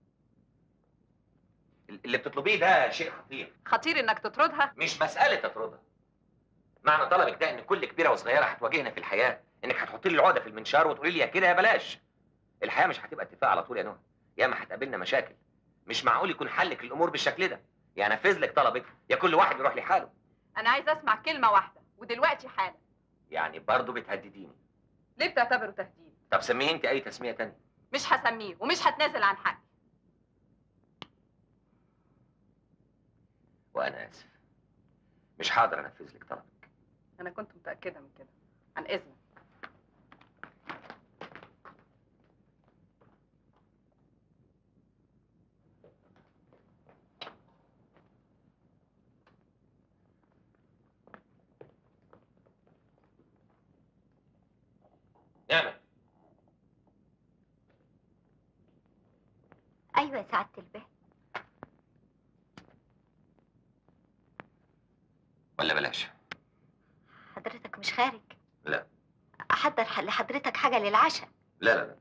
اللي بتطلبيه ده شيء خطير خطير انك تطردها مش مساله تطردها معنى طلبك ده ان كل كبيره وصغيره هتواجهنا في الحياه انك هتحطي لي العقده في المنشار وتقولي لي يا كده يا بلاش الحياه مش هتبقى اتفاق على طول يا نهى ياما هتقابلنا مشاكل مش معقول يكون حلك الامور بالشكل ده يا انفذ لك طلبك يا كل واحد يروح لحاله انا عايز اسمع كلمه واحده ودلوقتي حالا يعني برضه بتهدديني ليه بتعتبره تهديد طب سميه انت اي تسميه تانية مش هسميه ومش هتنازل عن حقي وانا اسف مش هقدر انفذ لك طلبك انا كنت متاكده من كده عن اذنك نعمة ايوه يا سعاده البيه ولا بلاش حضرتك مش خارج لا احضر ح- لحضرتك حاجه للعشاء لا لا لا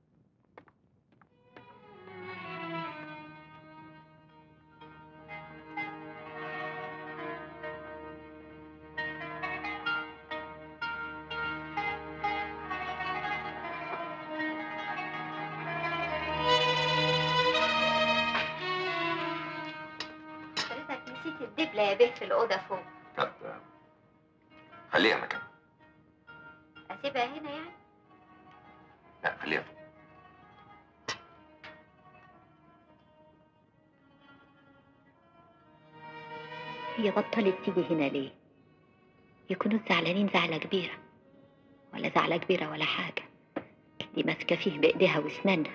حضرتك نسيت الدبله يا بيه في الاوضه فوق طب خليها مكان اسيبها هنا يعني لا خليها هي بطلت تيجي هنا ليه يكونوا زعلانين زعلة كبيرة ولا زعلة كبيرة ولا حاجة دي ماسكة فيه بإيديها وأسنانها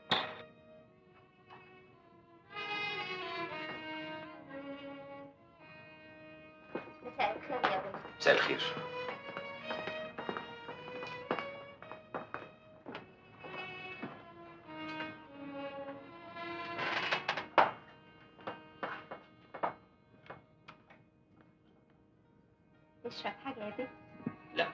مساء الخير يا بيه مساء الخير تشرب حاجة يا بيه لا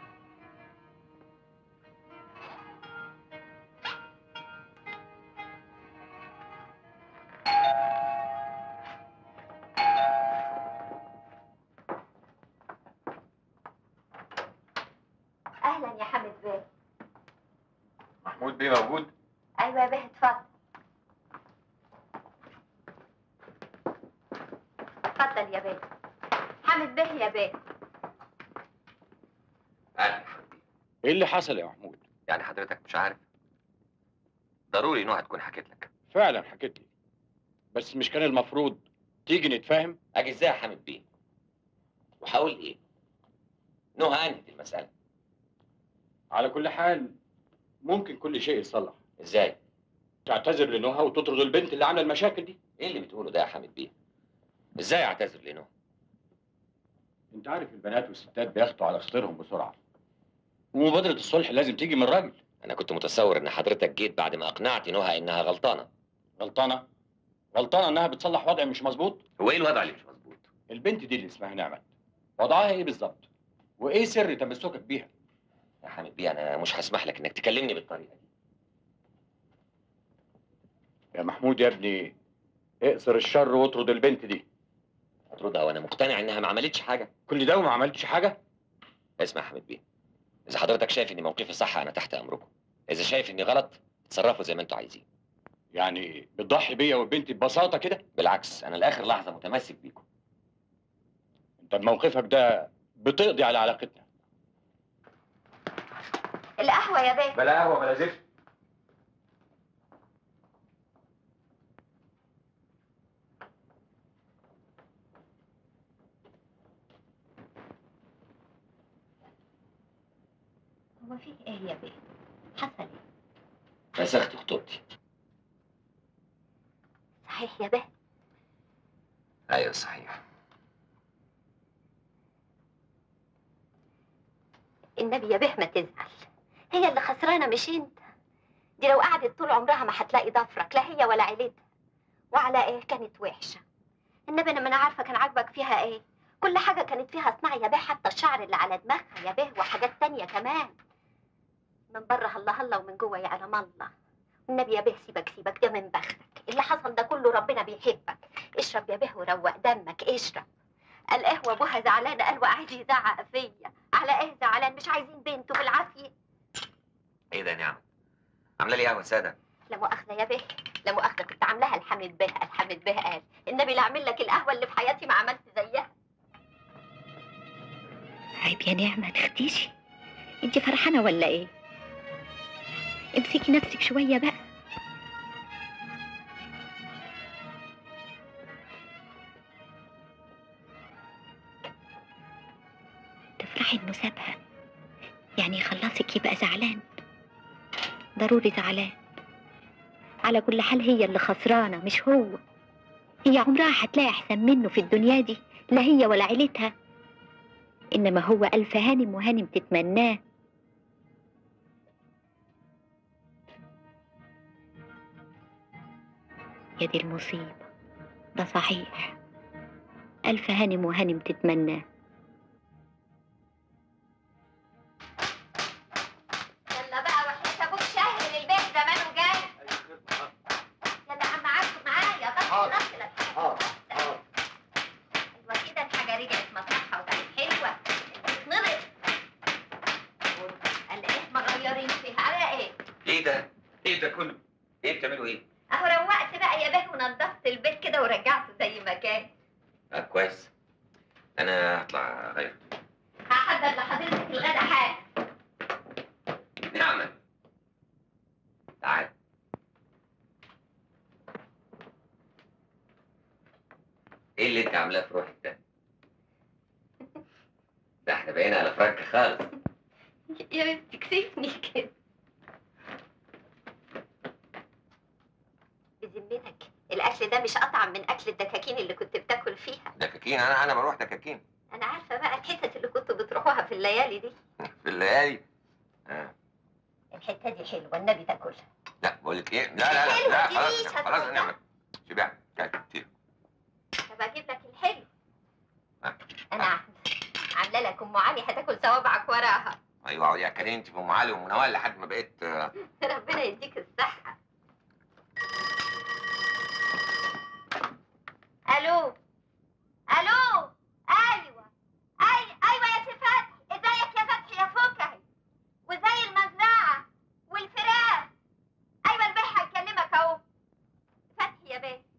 أهلا يا حامد بيه محمود بيه موجود أيوة يا بيه اتفضل اتفضل يا بيه حامد بيه يا بيه اهلا ايه اللي حصل يا محمود يعني حضرتك مش عارف ضروري نوع تكون حكيت لك فعلا حكيت لي بس مش كان المفروض تيجي نتفاهم اجي ازاي يا حامد بيه وهقول ايه نهى انهت المساله على كل حال ممكن كل شيء يتصلح ازاي تعتذر لنهى وتطرد البنت اللي عامله المشاكل دي ايه اللي بتقوله ده يا حامد بيه ازاي اعتذر لنهى انت عارف البنات والستات بياخدوا على خاطرهم بسرعه ومبادره الصلح لازم تيجي من راجل انا كنت متصور ان حضرتك جيت بعد ما اقنعت نهى انها غلطانه غلطانه غلطانه انها بتصلح وضع مش مظبوط هو ايه الوضع اللي مش مظبوط البنت دي اللي اسمها نعمت وضعها ايه بالظبط وايه سر تمسكك بيها يا حامد بيه انا مش هسمح لك انك تكلمني بالطريقه دي يا محمود يا ابني اقصر الشر واطرد البنت دي اطردها وانا مقتنع انها ما عملتش حاجه كل ده وما عملتش حاجه اسمع يا حامد بيه اذا حضرتك شايف ان موقفي صح انا تحت امركم اذا شايف اني غلط تصرفوا زي ما انتوا عايزين يعني بتضحي بيا وبنتي ببساطه كده بالعكس انا لاخر لحظه متمسك بيكم انت بموقفك ده بتقضي على علاقتنا القهوة يا بيه بلا قهوه بلا زفت ايه يا بيه حصل ايه فسخت خطوبتي صحيح يا بيه ايوه صحيح النبي يا به ما تزعل هي اللي خسرانه مش انت دي لو قعدت طول عمرها ما هتلاقي ضفرك لا هي ولا عيلتها وعلى ايه كانت وحشه النبي انا ما انا عارفه كان عاجبك فيها ايه كل حاجه كانت فيها صناعه يا بيه حتى الشعر اللي على دماغها يا بيه وحاجات تانية كمان من بره هلا هلا ومن جوه يعلم الله النبي يا بيه سيبك سيبك ده من بختك اللي حصل ده كله ربنا بيحبك اشرب يا بيه وروق دمك اشرب قال ايه وابوها زعلان قال وقاعد يزعق فيا على ايه زعلان مش عايزين بنته بالعافيه ايه ده يا نعمة عامله لي قهوه ساده لا مؤاخذه يا به لا مؤاخذه كنت عاملاها الحمد به الحمد به قال النبي لا اعمل لك القهوه اللي في حياتي ما عملت زيها عيب يا نعمة تختيشي انت فرحانة ولا ايه امسكي نفسك شوية بقى تفرحي انه سابها يعني يخلصك يبقى زعلان ضروري زعلان على كل حال هي اللي خسرانة مش هو هي عمرها هتلاقي أحسن منه في الدنيا دي لا هي ولا عيلتها إنما هو ألف هانم وهانم تتمناه يا دي المصيبة ده صحيح ألف هانم وهانم تتمناه يلا بقى وحياة ابوك شهر للبيت زمانه جاي يلا عم عارف معايا حاضر. ضغط ضغط حاضر ايوه كده الحاجه رجعت مطرحها وبقت حلوه تتنضف قال ايه مغيرين فيها على ايه ايه ده ايه ده كله ايه بتعملوا ايه اهو روقت بقى يا بيه ونضفت البيت كده ورجعته زي ما كان اه كويس انا هطلع غير هحضر لحضرتك الغدا حاجه نعمة تعال ايه اللي انت عاملاه في روحك ده؟ ده احنا بقينا على فرنك خالص يا بيه بتكسفني كده بذمتك الاكل ده مش اطعم من اكل الدكاكين اللي كنت بتاكل فيها دكاكين انا انا بروح دكاكين انا عارفه بقى الحتت اللي كنتوا بتروحوها في الليالي دي في الليالي آه. الحته دي حلوه النبي تاكلها لا بقول لك ايه لا لا لا, حلوة لا دي خلاص ليش خلاص هتقولها؟ نعمة شبع كتير طب اجيب لك الحلو آه. انا عامله عامله لك ام علي هتاكل صوابعك وراها ايوه اقعد يا كريم انت في ام علي وام نوال لحد ما بقيت آه، ربنا يديك الصحه الو الو ايوه اي ايوه يا سي فتحي ازيك يا فتحي يا فكهي وزي المزرعه والفراخ ايوه البيه هيكلمك اهو فتحي يا بيه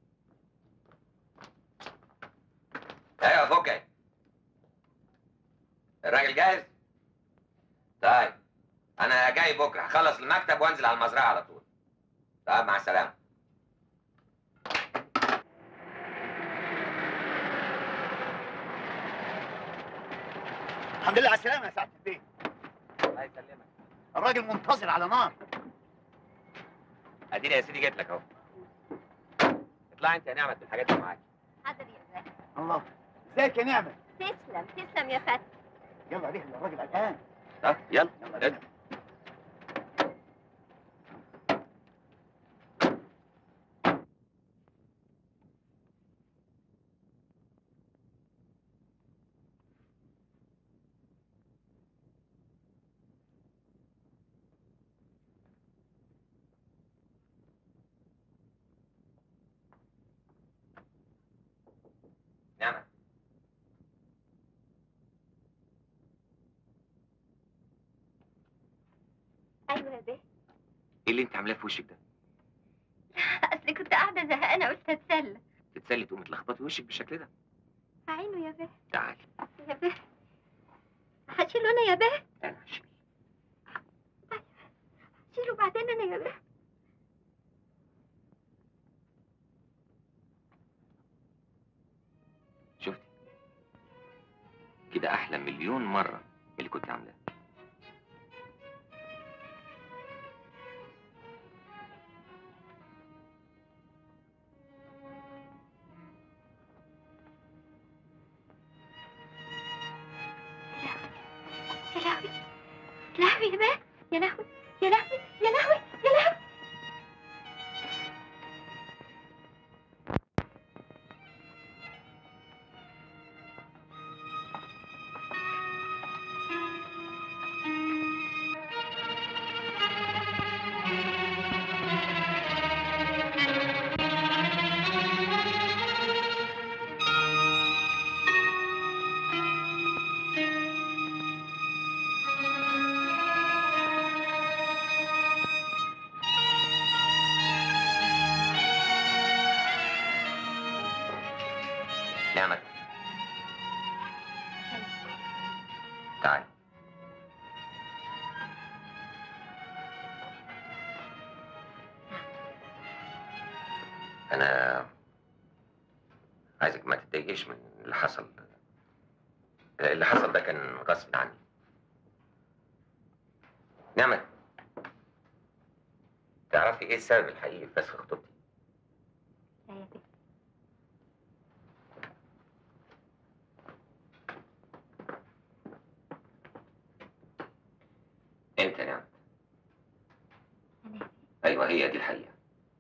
ايوه فكك الراجل جاهز؟ طيب انا جاي بكره هخلص المكتب وانزل على المزرعه على طول طيب مع السلامه الحمد لله على السلامة يا سعادة البيت الله يسلمك الراجل منتظر على نار اديني يا سيدي جيت لك اهو اطلع انت يا نعمه بالحاجات اللي معاك حاضر يا بيه الله ازيك يا نعمة تسلم تسلم يا فتحي يلا ريح الراجل قلقان طب يلا يلا نعمه ايوه يا بيه ايه اللي انت عاملاه في وشك ده؟ اصل كنت قاعده زهقانه قلت اتسلى تتسلي تقومي تلخبطي وشك بالشكل ده عينه يا بيه تعالي يا بيه هشيله انا يا بيه انا هشيل هشيله بعدين انا يا بيه شفتي كده احلى مليون مره من اللي كنت عاملاه ايه بقى يا لهوي يا لهوي يا لهوي يا لهوي نعمت تعال أنا عايزك ما تتضايقيش من اللي حصل اللي حصل ده كان غصب عني نعمت تعرفي ايه السبب الحقيقي في فسخ خطوبتي؟ لا يا بيه انت يا نعمت أنا ايوه هي دي الحقيقه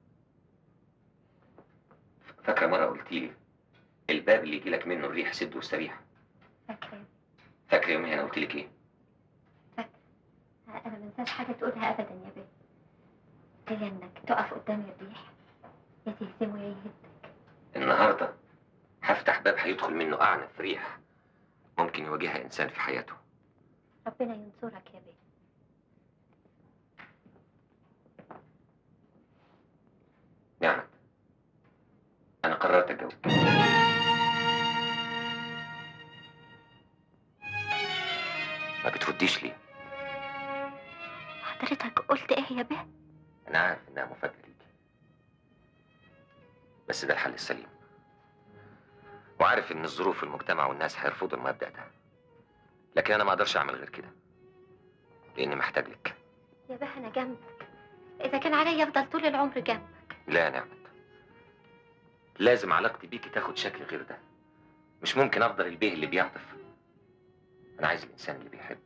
فاكره مره قلت لي الباب اللي يجي لك منه الريح سد واستريح فاكرة فاكره يوميها انا قلت لك ايه أنا ما انساش حاجة تقولها أبدا يا بيه قلت لي إنك تقف قدام الريح يا تهزمه يا يهد النهارده هفتح باب هيدخل منه اعنف ريح ممكن يواجهها انسان في حياته ربنا ينصرك يا بيه نعمت انا قررت اتجوز ما بترديش ليه حضرتك قلت إيه يا بيه انا عارف انها مفاجاه ليكي بس ده الحل السليم وعارف ان الظروف والمجتمع والناس هيرفضوا المبدا ده لكن انا ما اقدرش اعمل غير كده لاني محتاج لك يا بيه أنا جنبك إذا كان عليا أفضل طول العمر جنبك لا يا نعمت لازم علاقتي بيكي تاخد شكل غير ده مش ممكن افضل البيه اللي بيعطف انا عايز الانسان اللي بيحب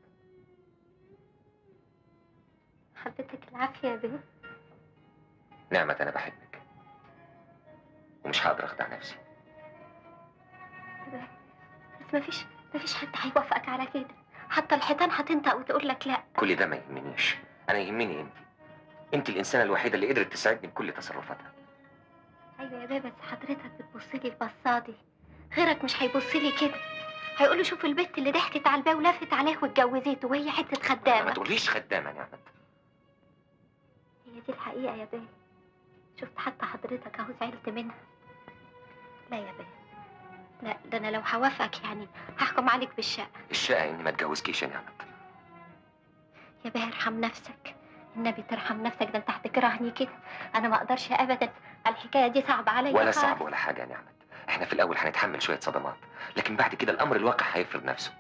حبيتك العافية يا بيه نعمت انا بحبك ومش هقدر اخدع نفسي يا بيه بس مفيش مفيش حد هيوافقك على كده حتى الحيطان هتنطق وتقول لك لا كل ده ما يهمنيش انا يهمني انت انت الانسانه الوحيده اللي قدرت تساعدني بكل تصرفاتها ايوه يا بيه بس حضرتك بتبص لي البصه دي غيرك مش هيبص لي كده هيقولوا شوف البت اللي ضحكت على الباب ولفت عليه واتجوزته وهي حته ما خدامه تقوليش خدامه يا نعمت هي دي الحقيقه يا بيه شفت حتى حضرتك اهو زعلت منها لا يا بيه لا ده انا لو هوافقك يعني هحكم عليك بالشقه الشقه اني ما اتجوزكيش يا نعمت يا بيه ارحم نفسك النبي ترحم نفسك ده انت هتكرهني كده انا ما اقدرش ابدا الحكايه دي صعبه عليا ولا خالص. صعب ولا حاجه يا نعمت احنا في الاول هنتحمل شويه صدمات لكن بعد كده الامر الواقع هيفرض نفسه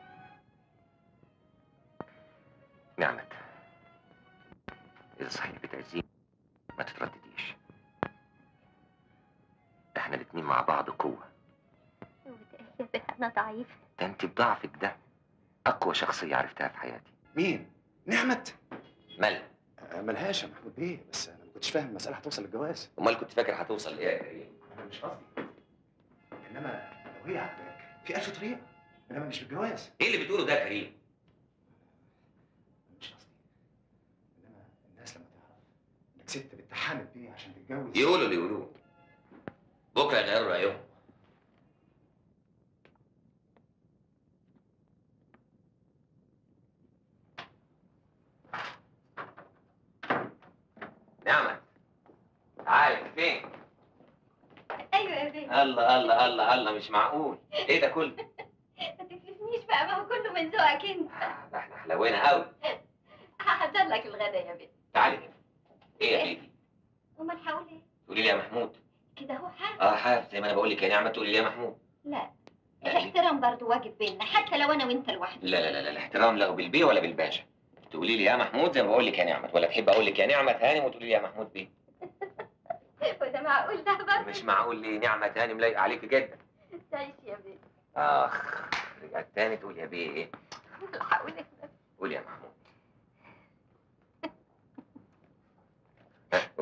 نعمت اذا صحيح بتعزيني ما تتردديش احنا الاتنين مع بعض قوه يا بيه انا ضعيفه ده انت بضعفك ده اقوى شخصيه عرفتها في حياتي مين؟ نعمت؟ مال آه، ملهاش يا محمود بيه بس انا ما كنتش فاهم المساله هتوصل للجواز امال كنت فاكر هتوصل لايه يا كريم انا مش قصدي انما لو هي عاجباك في ألف طريقه انما مش بالجواز ايه اللي بتقوله ده يا كريم مش قصدي انما الناس لما تعرف انك ست بتحامل بيه عشان تتجوز يقولوا اللي يقولوه بكره يغيروا رايهم نعمة تعالي انت فين؟ ايوه يا بيه الله الله الله الله مش معقول ايه ده كله؟ ما تكلفنيش بقى ما هو كله من ذوقك انت ده احنا حلوينا قوي هحضر لك الغدا يا بيه تعالي كده ايه يا بيبي؟ امال هقول ايه تقولي لي يا محمود كده هو حاجه اه حاف زي ما انا بقول لك يا نعمة تقولي لي يا محمود لا لا الاحترام برضو واجب بينا حتى لو انا وانت لوحدنا لا لا لا, لا الاحترام لا بالبيه ولا بالباشا تقولي لي يا محمود زي ما بقول لك يا نعمة ولا تحب اقول لك يا نعمة هانم وتقولي لي يا محمود بيه وده معقول ده برضو مش معقول لي نعمة هانم لايقة عليك جدا تعيش يا بيه اخ رجعت تاني تقول يا بيه ايه هقول ايه قول يا محمود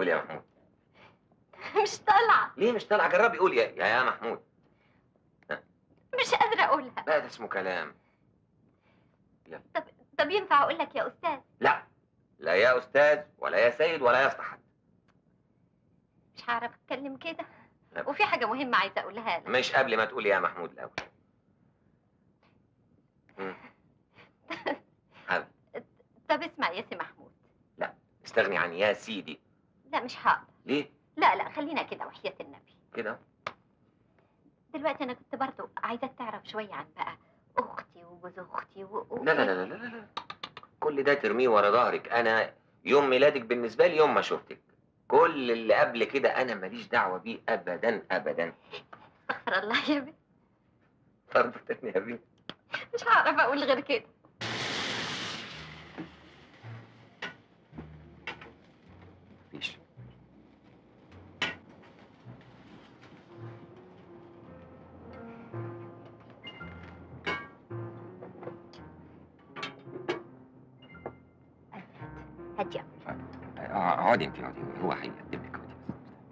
قول يا محمود مش طالعة ليه مش طالع جربي قول يا يا, يا محمود مش قادرة أقولها لا ده اسمه كلام طب ينفع أقول لك يا أستاذ لا لا يا استاذ ولا يا سيد ولا يا اصلح مش هعرف أتكلم كده وفي حاجة مهمة عايزة أقولها لك مش قبل ما تقول يا محمود الاول مم. حاضر طب اسمع يا سي محمود استغني عن يا سيدي لا مش هقدر ليه لا لا خلينا كده وحياة النبي كده دلوقتي أنا كنت برضو عايزاك تعرف شوية عن بقى أختي وجوز أختي و... و... لا لا لا لا لا لا كل ده ترميه ورا ظهرك انا يوم ميلادك بالنسبه لي يوم ما شفتك كل اللي قبل كده انا ماليش دعوه بيه ابدا ابدا استغفر الله يا بنت برضه تاني يا بنت مش هعرف أقول غير كده مفيش هات يا آه، اقعدي انت اقعدي هو هيقدم لك اقعدي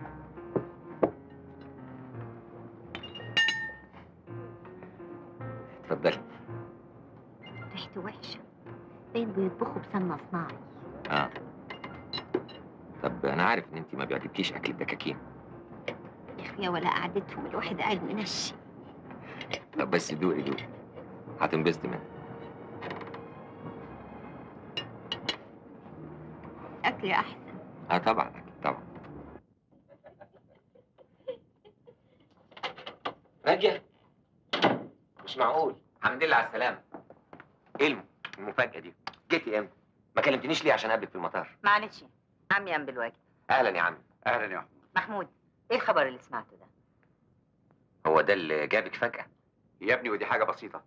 اتفضلي ريحته وحشة باين بيطبخوا بسمنة صناعي اه طب انا عارف ان انت ما بيعجبكيش اكل الدكاكين يا أخويا ولا قعدتهم الواحد قاعد منشي طب بس دوقي دوقي هتنبسطي منها أكلي أحسن اه طبعا اكيد طبعا ناجية مش معقول الحمد لله على السلامة ايه الم- المفاجأة دي؟ جيتي امتى؟ ما كلمتنيش ليه عشان اقابلك في المطار؟ معلش عمي قام بالواجب اهلا يا عم اهلا يا محمود محمود ايه الخبر اللي سمعته ده هو ده اللي جابك فجأة؟ يا ابني ودي حاجه بسيطه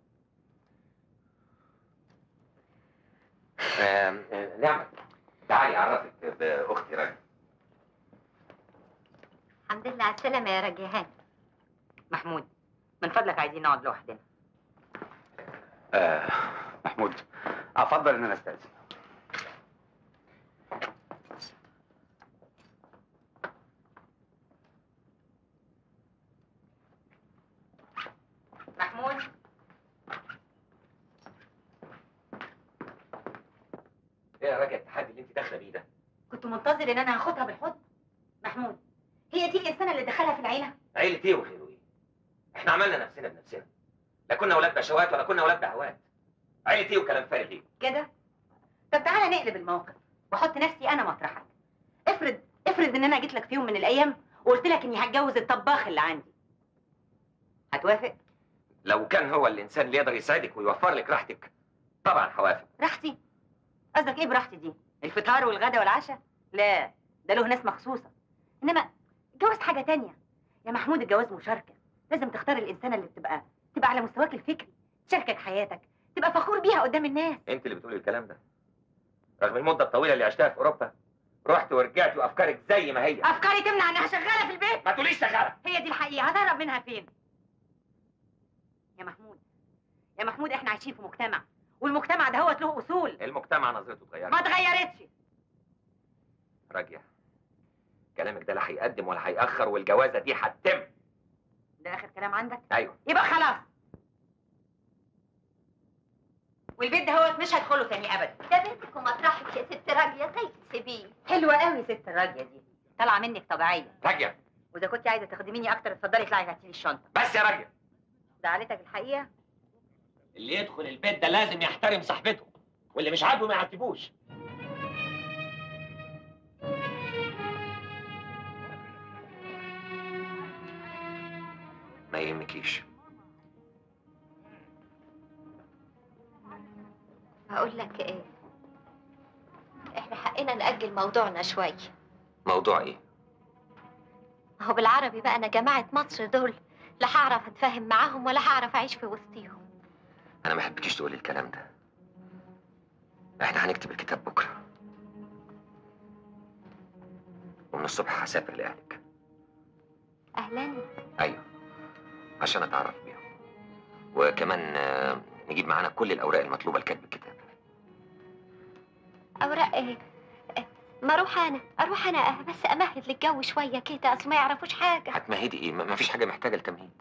آم، آه، نعمة تعالي اعرفك باختي رجل الحمد لله على السلامة يا رجيهان محمود من فضلك عايزين نقعد لوحدنا آه محمود افضل ان انا استاذن محمود ايه يا راجل التحدي اللي انت داخله بيه ده؟ كنت منتظر ان انا هاخدها بالحضن محمود هي دي الانسانه اللي دخلها في العيله عيلة ايه وخيره ايه؟ احنا عملنا نفسنا بنفسنا لا كنا ولاد بشوات ولا كنا ولاد بهوات عيلة ايه وكلام فارغ ايه؟ كده طب تعالى نقلب الموقف واحط نفسي انا مطرحك افرض افرض ان انا جيت لك في يوم من الايام وقلت لك اني هتجوز الطباخ اللي عندي هتوافق لو كان هو الانسان اللي يقدر يساعدك ويوفر لك راحتك طبعا هوافق راحتي قصدك ايه براحتي دي الفطار والغدا والعشاء لا ده له ناس مخصوصه انما الجواز حاجه تانية يا محمود الجواز مشاركه لازم تختار الانسانه اللي بتبقى تبقى على مستواك الفكري تشاركك حياتك تبقى فخور بيها قدام الناس انت اللي بتقولي الكلام ده رغم المدة الطويلة اللي عشتها في اوروبا رحت ورجعت وافكارك زي ما هي افكاري تمنع انها شغاله في البيت ما تقوليش شغالة هي دي الحقيقه هتهرب منها فين يا محمود يا محمود احنا عايشين في مجتمع والمجتمع ده هو له اصول المجتمع نظرته اتغيرت ما اتغيرتش راجع كلامك ده لا هيقدم ولا هيأخر والجوازة دي هتتم ده اخر كلام عندك ايوه يبقى خلاص والبيت ده هو مش هدخله تاني ابدا ده بيتك ومطرحك يا ست راجية زي تسيبيه حلوه قوي ست الراجيه دي طالعه منك طبيعيه راجع واذا كنت عايزه تخدميني اكتر اتفضلي اطلعي هاتي لي الشنطه بس يا راجع زعلتك الحقيقه اللي يدخل البيت ده لازم يحترم صاحبته واللي مش عاجبه ما يعاتبوش ما يهمكيش هقول لك ايه احنا حقنا نأجل موضوعنا شوية موضوع ايه هو بالعربي بقى انا جماعة مصر دول لا هعرف اتفاهم معاهم ولا هعرف اعيش في وسطيهم انا ما احبكيش تقولي الكلام ده احنا هنكتب الكتاب بكره ومن الصبح هسافر لاهلك اهلا ايوه عشان اتعرف بيهم وكمان آه، نجيب معانا كل الاوراق المطلوبه لكتب الكتاب اوراق ايه ما اروح انا اروح انا بس امهد للجو شويه كده اصل ما يعرفوش حاجه هتمهدي ايه ما فيش حاجه محتاجه لتمهيد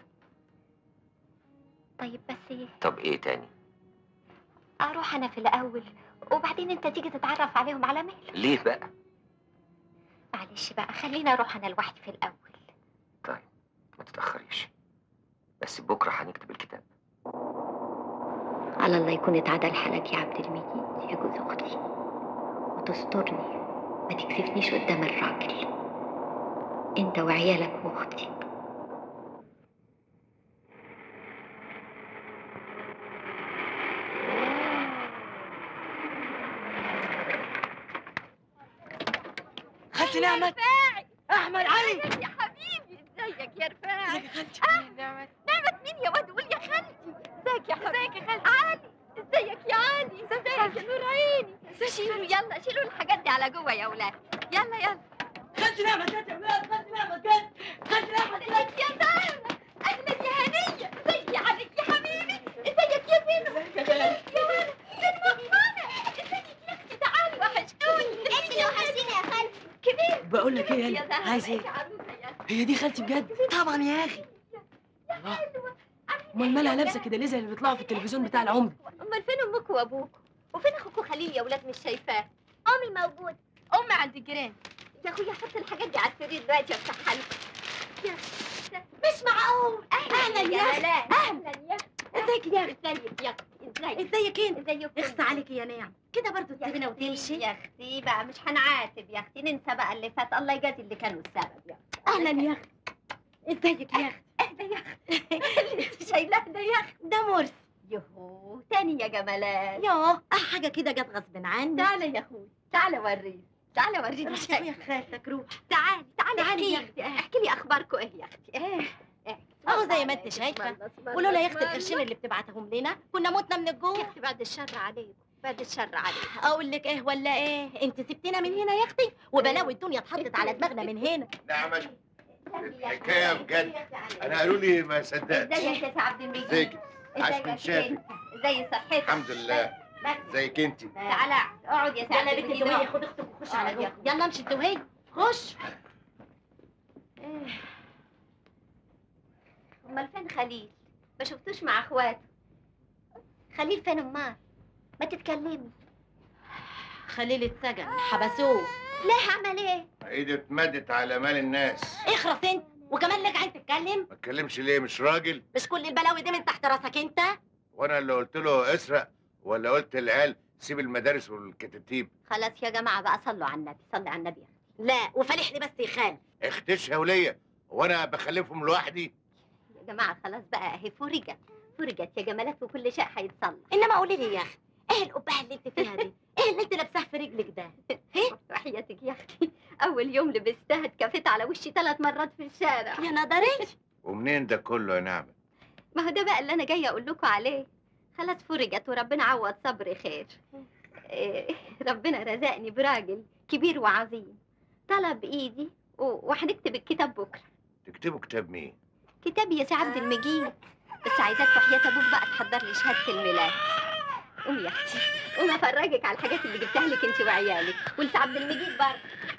طيب بس ايه طب ايه تاني اروح انا في الاول وبعدين انت تيجي تتعرف عليهم على مهل ليه بقى معلش بقى خلينا اروح انا لوحدي في الاول طيب ما تتاخريش بس بكره هنكتب الكتاب على الله يكون اتعدل حالك يا عبد المجيد يا جوز اختي وتسترني ما تكسفنيش قدام الراجل انت وعيالك واختي خالتي نعمت احمد علي يا حبيبي ازيك يا رفاعي ازيك يا خالتي نعمت نعمت مين يا واد قول يا خالتي ازيك يا حبيبي ازيك يا خالتي علي ازيك يا علي ازيك يا نور عيني شيلوا يلا شيلوا الحاجات دي على جوه يا اولاد يلا يلا خالتي نعمت جت يا ولاد خالتي نعمت جت خالتي نعمت ازيك يا زهرة اهلا يا هنية ازيك يا عليك يا حبيبي ازيك يا فينو ازيك يا هلا فين ماما ازيك يا اختي تعالي وحشتوني انت اللي وحشتيني يا خالتي كبير بقول لك ايه يا يلا زهرة عايز ايه يا عروسة يا هي دي خالتي بجد طبعا يا اخي الله امال مالها لابسه كده ليه زي اللي بيطلعوا في التلفزيون بتاع العمده امال فين امك وابوك وفين اخوكوا خليل يا ولاد مش شايفاه امي موجوده امي عند الجيران يا اخويا حط الحاجات دي على السرير دلوقتي افتحها لكم يا مش معقول اهلا يا هلا اهلا يا ازيك يا اختي ازيك يا اختي ازيك ازيك انت ازيك اخصى عليكي يا نعم كده برضو تسيبنا وتمشي يا اختي بقى مش هنعاتب يا اختي ننسى بقى اللي فات الله يجازي اللي كانوا السبب يا اهلا يا اختي ازيك يا اختي اهدى يا اختي اللي انت شايلاه ده يا اختي ده مرسي يهو تاني يا جمالات يوه اه حاجه كده جت غصب عني تعالى يا اخوي تعالى وريني تعالى وريني روح شيء يا خالتك روح تعالي تعالي تعالي احكي يا لي احكي لي اخباركم ايه يا اختي ايه إيه. اهو زي ما انت شايفه ولولا يا اختي القرشين اللي بتبعتهم لنا كنا متنا من يا الجوع اختي بعد الشر عليكم بعد الشر عليكم اقول لك ايه ولا ايه انت سبتنا من هنا يا اختي وبلاوي الدنيا اتحطت على دماغنا من هنا نعمت الحكايه بجد انا قالوا لي ما صدقت ازيك يا سي عبد المجيد ازيك عاش من ازيك شافك انت ازي صحتك الحمد لله ازيك انت تعالى اقعد يا سي عبد يلا يا بنت المجيد الدويه اقعد. خد اختك وخش على جوه يلا امشي الدويه خش امال فين خليل ما شفتوش مع اخواته خليل فين امال ما تتكلمي خليل اتسجن حبسوه ليه عمل ايه ايدي اتمدت على مال الناس اخرس انت وكمان لك عايز تتكلم ما اتكلمش ليه مش راجل مش كل البلاوي دي من تحت راسك انت وانا اللي قلت له اسرق ولا قلت للعيال سيب المدارس والكتاتيب خلاص يا جماعه بقى صلوا على النبي صلي على النبي لا وفالح لي بس يخال اختشها وليا وانا بخلفهم لوحدي يا جماعه خلاص بقى اهي فرجت فرجت يا جمالات وكل شيء هيتصلح انما قولي لي يا اختي ايه القبعه اللي انت فيها دي ايه اللي انت لابساه في رجلك ده وحياتك يا اختي اول يوم لبستها اتكفيت على وشي ثلاث مرات في الشارع يا نظري ومنين ده كله يا نعمة ما هو ده بقى اللي انا جايه اقول لكم عليه خلاص فرجت وربنا عوض صبري خير إيه، ربنا رزقني براجل كبير وعظيم طلب ايدي و- وهنكتب الكتاب بكره تكتبوا كتاب مين كتاب يا سي عبد المجيد بس عايزاك وحياة ابوك بقى تحضر لي شهاده الميلاد قومي يا اختي قومي افرجك على الحاجات اللي جبتها لك انت وعيالك ولسي عبد المجيد برضه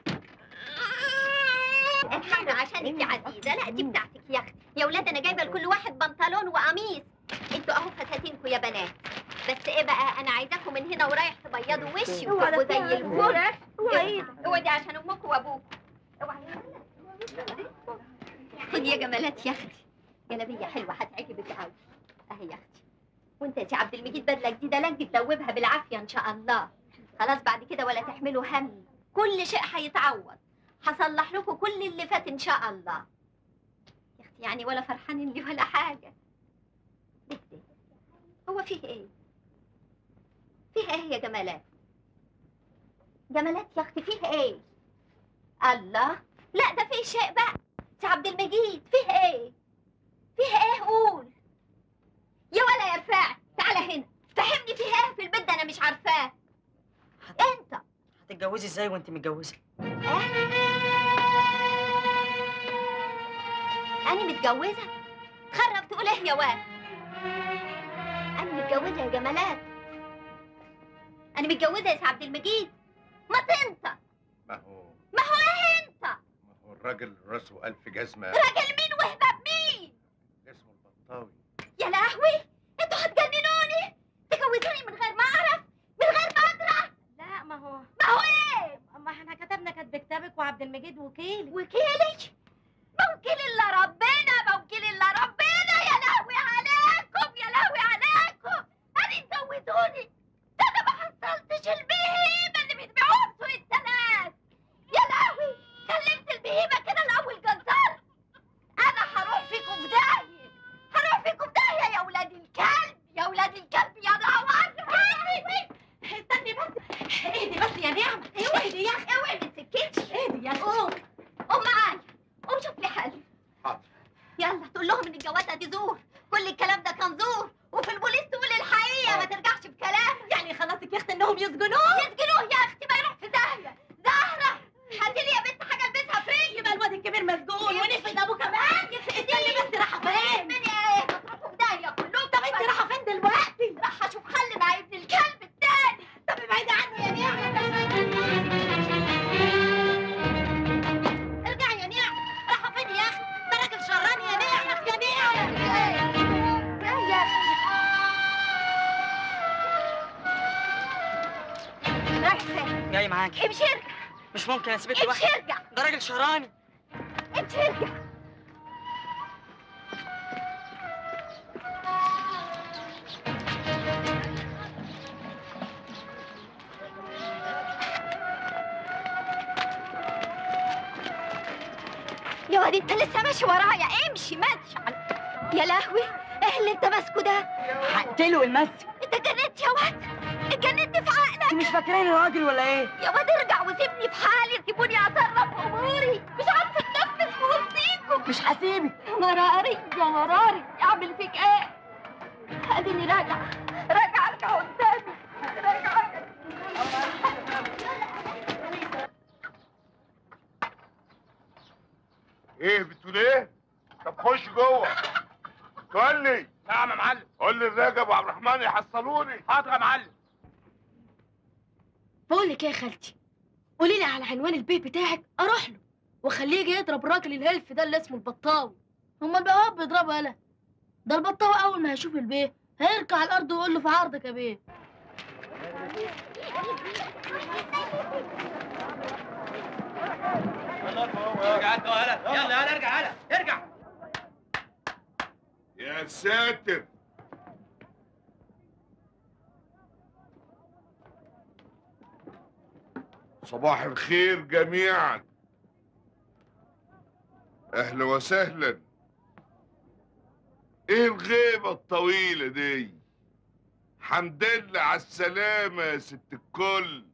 الحاجة عشان انت عزيزة لا دي بتاعتك يا اختي يا ولاد انا جايبة لكل واحد بنطلون وقميص انتوا اهو فساتينكوا يا بنات بس ايه بقى انا عايزاكم من هنا ورايح تبيضوا وشي اوعى وتبقوا ده زي فعلا. الفل اوعى ايدك. اوعى دي عشان امكم وابوكم اوعى خدي يا جمالات يا اختي جلابيه حلوه هتعجبك قوي اهي يا اختي وانت يا سي عبد المجيد بدله جديده لك تدوبها بالعافيه ان شاء الله خلاص بعد كده ولا تحملوا هم كل شيء هيتعوض هصلح لكم كل اللي فات ان شاء الله يا اختي يعني ولا فرحانين لي ولا حاجه بهدي هو فيه ايه فيه ايه يا جمالات جمالات يا اختي فيه ايه الله لا ده فيه شيء بقى سي عبد المجيد فيه ايه فيه ايه قول يا ولا يا رفاعي تعالى هنا فهمني فيه ايه في البيت ده انا مش عارفاه انت هتتجوزي ازاي وانت متجوزه انا متجوزه خرب تقول ايه يا واد انا متجوزه يا جمالات انا متجوزه يا سي عبد المجيد ما انت ما هو ما هو ايه انت ما هو الراجل راسه ألف جزمة راجل مين وهباب مين اسمه البطاوي يا لهوي انتوا هتجننوني تجوزوني من غير ما اعرف من غير ما ادرى لا ما هو ما هو ايه ما احنا كتبنا كاتب كتابك وعبد المجيد وكيلي وكيلي موكل الا ربنا موكل الا ربنا يا لهوي عليكم يا لهوي عليكم انا تزودوني ده انا ما حصلتش البهيمه اللي بيتبيعوها بسوق الثلاث يا لهوي كلمت البهيمه كده الاول جزار انا هروح فيكم في داهيه هروح فيكم في داهيه يا ولاد الكلب يا ولاد الكلب يا نهار استني بس اهدي بس يا نعمه اهدي يا اخي اوعي ما تسكتش اهدي يا اخي قوم قوم معايا قوم شوف لي حل حاضر يلا تقول لهم ان الجوازه دي زور كل الكلام ده كان زور وفي البوليس تقول الحقيقه ما ترجعش بكلام يعني خلاص يا اختي انهم يسجنوه يسجنوه يا اختي ما يروح في داهيه زهره هاتي لي يا بنت حاجه البسها فيا يبقى الواد الكبير مسجون ونفد ابوه كمان استني بس رايحه فين؟ من ايه؟ هتروحوا في داهيه كلكم طب انت رايحه فين دلوقتي؟ رايحه اشوف حل مع ابن الكلب التاني طب ابعدي عني يا نعمه ارجعي يا نعمه رايحه فين يا اخي؟ ده راجل شراني يا نعمه يا نعمه يا رايح فين؟ جاي معاكي امشي ارجع مش ممكن اسيبك امشي لوحدي ارجع ده راجل شراني امشي ارجع يا واد انت لسه ماشي ورايا امشي ماشي يا لهوي ايه اللي انت ماسكه ده؟ هقتله والمسك انت اتجننت يا واد اتجننت في عقلك انت مش فاكراني راجل ولا ايه؟ يا واد ارجع وسيبني في حالي سيبوني اتصرف في اموري مش عارفه اتنفس في وسطيكم مش هسيبك يا مراري يا مراري اعمل فيك ايه؟ اديني راجع راجع ارجع قدامي راجع ايه بتقول ايه؟ طب خش جوه قول لي نعم يا معلم قول لي الراجب وعبد الرحمن يحصلوني حاضر يا معلم بقول لك ايه يا خالتي قولي لي على عنوان البيت بتاعك اروح له واخليه يجي يضرب الراجل الهلف ده اللي اسمه البطاوي هما البواب بيضربوا يالا ده البطاوي اول ما هيشوف البيه هيركع على الارض ويقول له في عرضك يا بيه ارجع انت يلا يلا يلا ارجع يلا ارجع يا ساتر صباح الخير جميعا اهلا وسهلا ايه الغيبة الطويلة دي حمد لله على السلامة يا ست الكل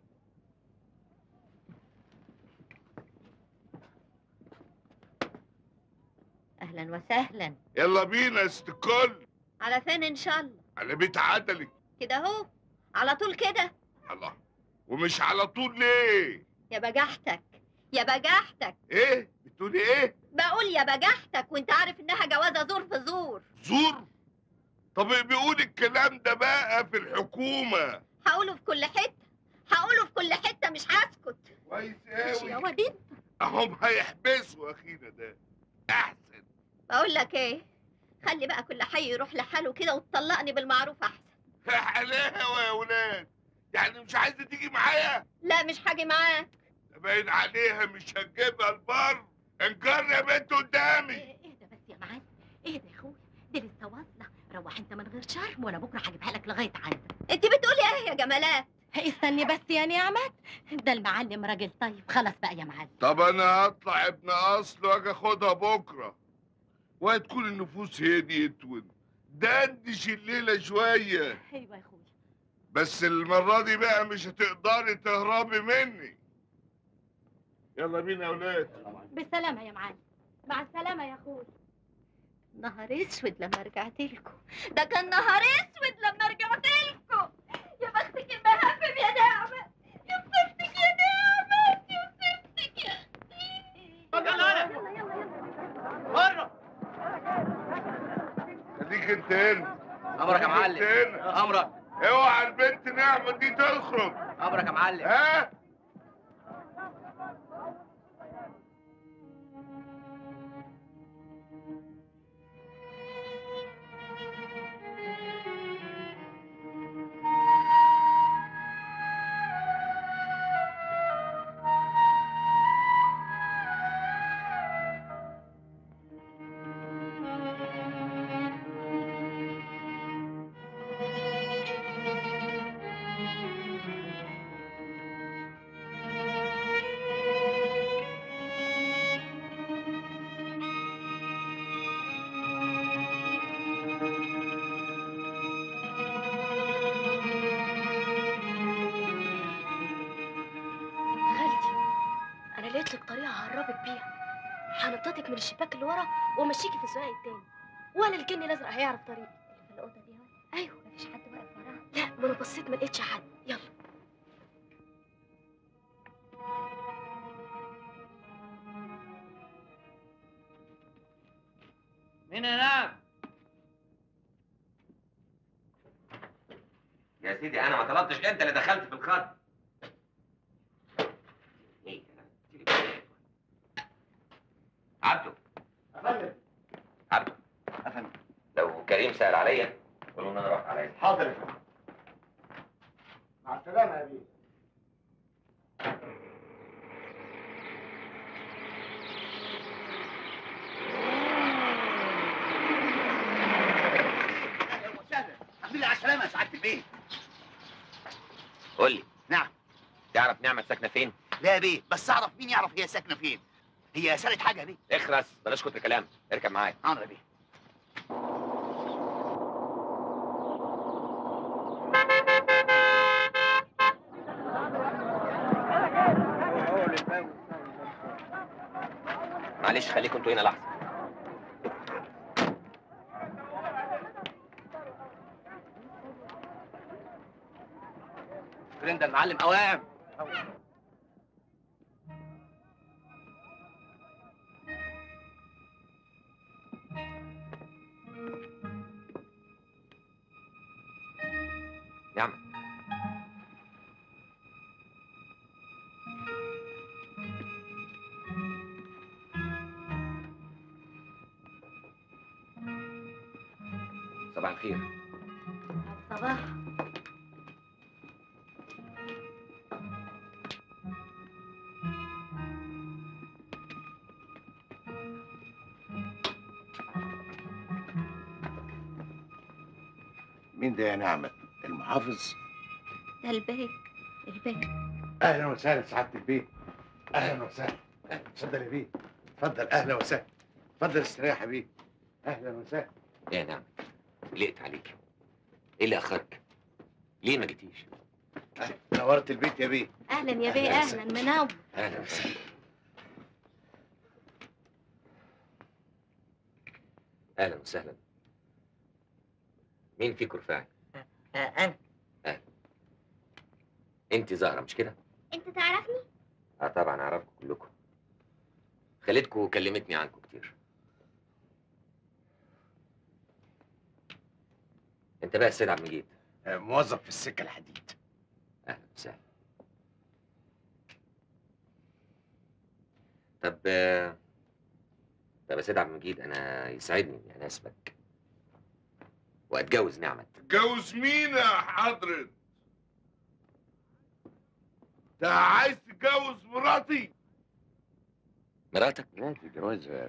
اهلا وسهلا يلا بينا يا ست الكل على فين ان شاء الله على بيت عدلك كده اهو على طول كده الله ومش على طول ليه يا بجحتك يا بجحتك ايه بتقولي ايه بقول يا بجحتك وانت عارف انها جوازه زور في زور زور طب بيقول الكلام ده بقى في الحكومة هقوله في كل حته هقوله في كل حته مش هسكت كويس ماشي يا قوي واد انت اهم هيحبسوا اخينا ده احسن بقول لك ايه خلي بقى كل حي يروح لحاله كده وتطلقني بالمعروف احسن حلاوة يا ولاد يعني مش عايزة تيجي معايا لا مش هاجي معاك ده باين عليها مش هتجيبها البر انجر يا بنت قدامي اهدى بس يا معلم اهدى يا اخويا دي لسه واصله روح انت من غير شرم وانا بكره هجيبها لك لغايه عندك انت بتقولي ايه يا جمالات استني بس يا نعمت ده المعلم راجل طيب خلاص بقى يا معلم طب انا هطلع ابن اصل واجي اخدها بكره وهتكون النفوس هديت دندش الليله شويه ايوه يا اخويا بس المره دي بقى مش هتقدري تهربي مني يلا بينا يا اولاد بالسلامه يا معلم مع السلامه يا اخويا نهار اسود لما رجعت لكم ده كان نهار اسود لما رجعت لكم يا بختك المهفم يا نعمة يا بختك يا نعمة يا بختك يا يلا يلا بره خليك انت هنا امرك يا معلم خليك انت هنا امرك اوعى البنت نعمة دي تخرج امرك يا معلم ها لقيت لك طريقه ههربك بيها هنططك من الشباك اللي ورا وامشيكي في الزقاق التاني ولا الجن الازرق هيعرف طريقي في الاوضه دي اهو ايوه مفيش حد واقف وراها لا ما انا بصيت ما لقيتش حد يلا مين هناك؟ يا سيدي انا ما طلبتش انت اللي دخلت في الخط إيه؟ عبده افندم عبده افندم لو كريم سأل عليا قول له ان انا رحت عليا حاضر يا فندم مع السلامه يا بيه اهلا وسهلا الحمد لله على السلامه يا سعاده البيه قول لي نعم تعرف نعمة ساكنة فين؟ لا يا بيه بس اعرف مين يعرف هي ساكنه فين هي سالت حاجه يا بيه اخرس بلاش كتر كلام اركب معايا حاضر يا بيه معلش خليكم انتوا هنا لحظة فين ده المعلم اوام نعم صباح الخير صباح مين ده يا نعمة؟ المحافظ؟ ده البيك البيك اهلا وسهلا سعاده البيه اهلا وسهلا اتفضل يا بيه اتفضل اهلا وسهلا اتفضل استريح يا بيه اهلا وسهلا ايه يا نعمة قلقت عليك ايه اللي اخرك؟ ليه ما جيتيش؟ نورت البيت يا بيه اهلا يا بيه اهلا منور اهلا وسهلا اهلا وسهلا مين فيكم رفاعي؟ انا اهلا انت زهرة مش كده؟ انت تعرفني اه طبعا اعرفكم كلكم خالتكم كلمتني عنكم كتير انت بقى السيد عبد المجيد آه، موظف في السكه الحديد اهلا وسهلا طب آه، طب يا سيد عبد المجيد انا يسعدني اني اناسبك واتجوز نعمة تتجوز مين يا حضرة؟ انت عايز تتجوز مراتي؟ مراتك لا تتجوزها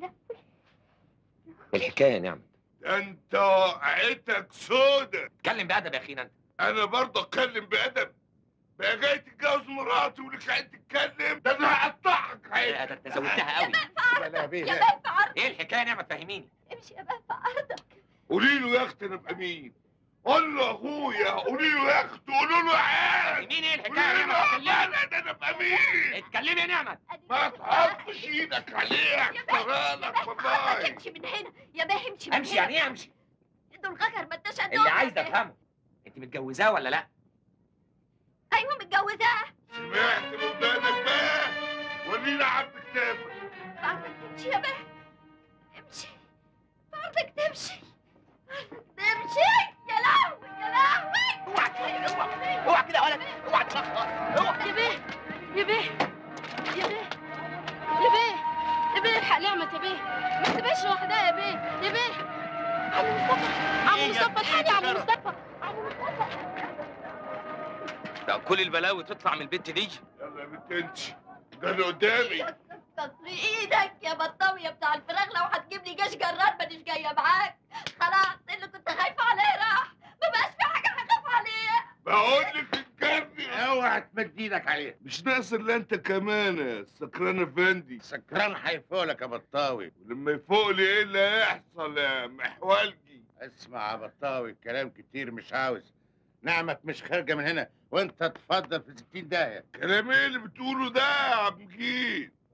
الحكايه يا نعمة ده انت وقعتك سودة اتكلم بأدب يا اخينا انت انا برضه اتكلم بأدب بقى جاي تتجوز مراتي ولك عايز تتكلم ده انا هقطعك لا ده انت زودتها قوي لا يا بيه يا لا بيه في عرض ايه الحكايه يا نعمة فهميني امشي يا بيه في عرضك قولي له يا اختي انا ابقى مين قول له اخويا قولي له يا اختي قولوا له عاد مين ايه قولي الحكايه يا له نعمة لا ده انا ابقى مين اتكلمي يا نعمة ما تحطش ايدك عليه احترى لك والله امشي من هنا يا بيه امشي من امشي هنا يعني ايه امشي دول غجر ما انتش قدهم اللي يا عايز بيه. افهمه انت متجوزاه ولا لا ايوه متجوزاه سمعت ودانك بقى ورينا عبد كتافك بعرضك تمشي يا بيه امشي بعرضك تمشي بعرضك تمشي يا لهوي يا لهوي اوعى اوعى اوعى كده يا ولد اوعى تفخر اوعى يا بيه يا بيه يا بيه يا بيه يا بيه الحق نعمة يا بيه ما تسيبهاش لوحدها يا بيه يا بيه عم مصطفى عم مصطفى الحقني يا عم مصطفى عم مصطفى ده كل البلاوي تطلع من البت دي يلا يا بنت امشي ده اللي قدامي كسر ايدك يا بطاوية بتاع الفراخ لو هتجيب لي جيش جرار مانيش جاية معاك خلاص اللي كنت خايفة عليه راح ما بقاش في حاجة هخاف عليه بقول لك الجرني اوعى تمد ايدك عليه مش ناقص الا انت كمان يا سكران افندي سكران هيفولك يا بطاوي ولما يفوق لي ايه اللي هيحصل يا محولجي اسمع يا بطاوي الكلام كتير مش عاوز نعمة مش خارجة من هنا وانت تفضل في 60 داهية كلام ايه اللي بتقوله ده يا عبد مجيد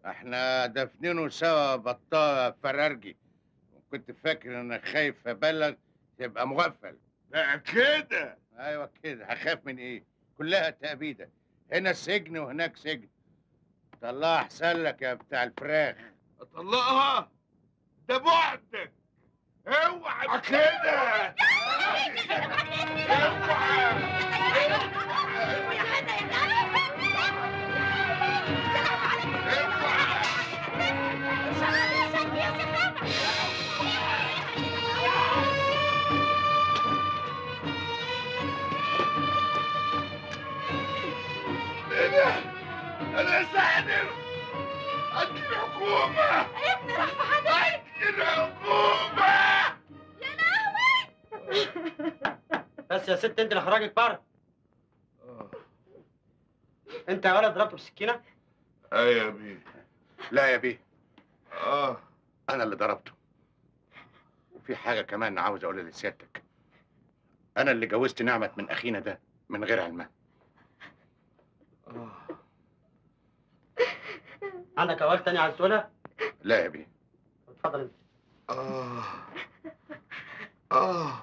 احنا دافنينه سوا بطاقة فرارجي وكنت فاكر انك خايف ابلغ تبقى مغفل لا كده ايوه كده هخاف من ايه كلها تأبيدة هنا سجن وهناك سجن طلعها احسن لك يا بتاع الفراخ طلقها ده بعدك اوعى كده انا انا ساحر قد الحكومة ابني راح في حدك قد الحكومة بس يا ست انت اللي خرجك بره انت يا ولد ضربته بالسكينه ايوه يا بيه لا يا بيه اه انا اللي ضربته وفي حاجة كمان عاوز اقولها لسيادتك انا اللي جوزت نعمة من اخينا ده من غير علمها عندك اوراق تانية عايز تقولها؟ لا يا بيه اتفضل انت اه اه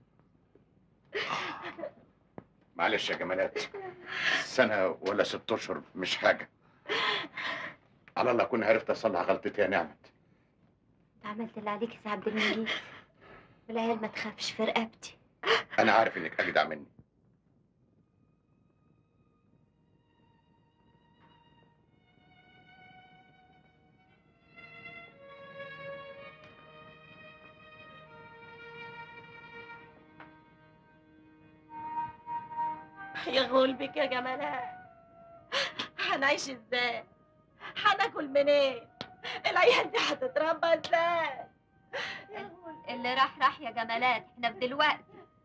معلش يا جمالات سنة ولا ست اشهر مش حاجة على الله اكون عرفت اصلح غلطتي يا نعمة انت عملت اللي عليك يا سي عبد المجيد والعيال ما تخافش في رقبتي انا عارف انك اجدع مني يا غلبك يا جمالات هنعيش ازاي هناكل منين العيال دي هتتربى ازاي اللي راح راح يا جمالات احنا في دلوقتي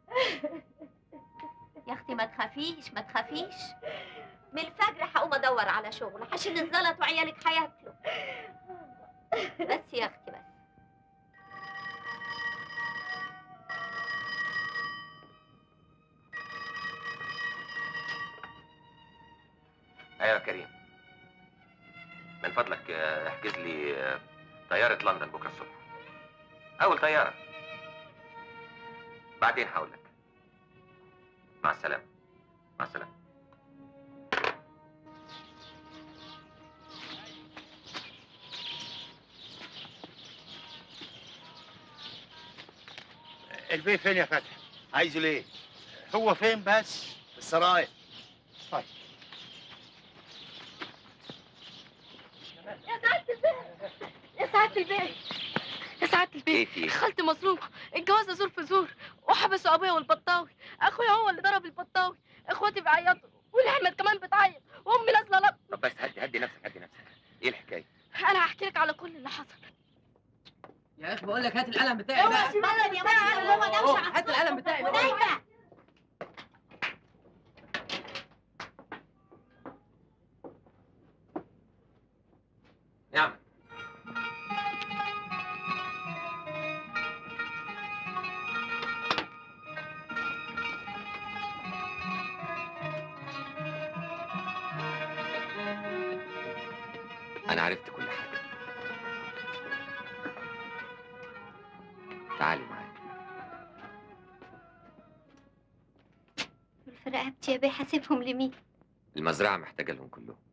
يا اختي ما تخافيش ما تخافيش من الفجر هقوم ادور على شغل عشان الزلط وعيالك هياكلوا بس يا اختي بس ايوه يا كريم من فضلك آه، احجز لي آه، طيارة لندن بكرة الصبح أول طيارة بعدين هقول لك مع السلامة مع السلامة البيه فين يا فتحي؟ عايزه ليه؟ هو فين بس؟ في السرايا طيب يا سعادة البيت يا سعادة البيت يا سعادة البيت ايه في خالتي مظلومة الجوازة زور في زور وحبسوا أبويا والبطاوي أخويا هو اللي ضرب البطاوي إخواتي بيعيطوا والأحمد كمان بتعيط وأمي نازلة لا طب بس هدي هدي نفسك هدي نفسك ايه الحكاية؟ أنا هحكي لك على كل اللي حصل يا اخي بقول لك هات القلم بتاعي اوعى بقى سيبها يا بقى هو أوه، هات القلم بتاعي بقى. ونايمة نعم أنا عرفت كل حاجة تعالي معايا في رقبتي يا بيه حاسبهم لمين المزرعة محتاجة لهم كلهم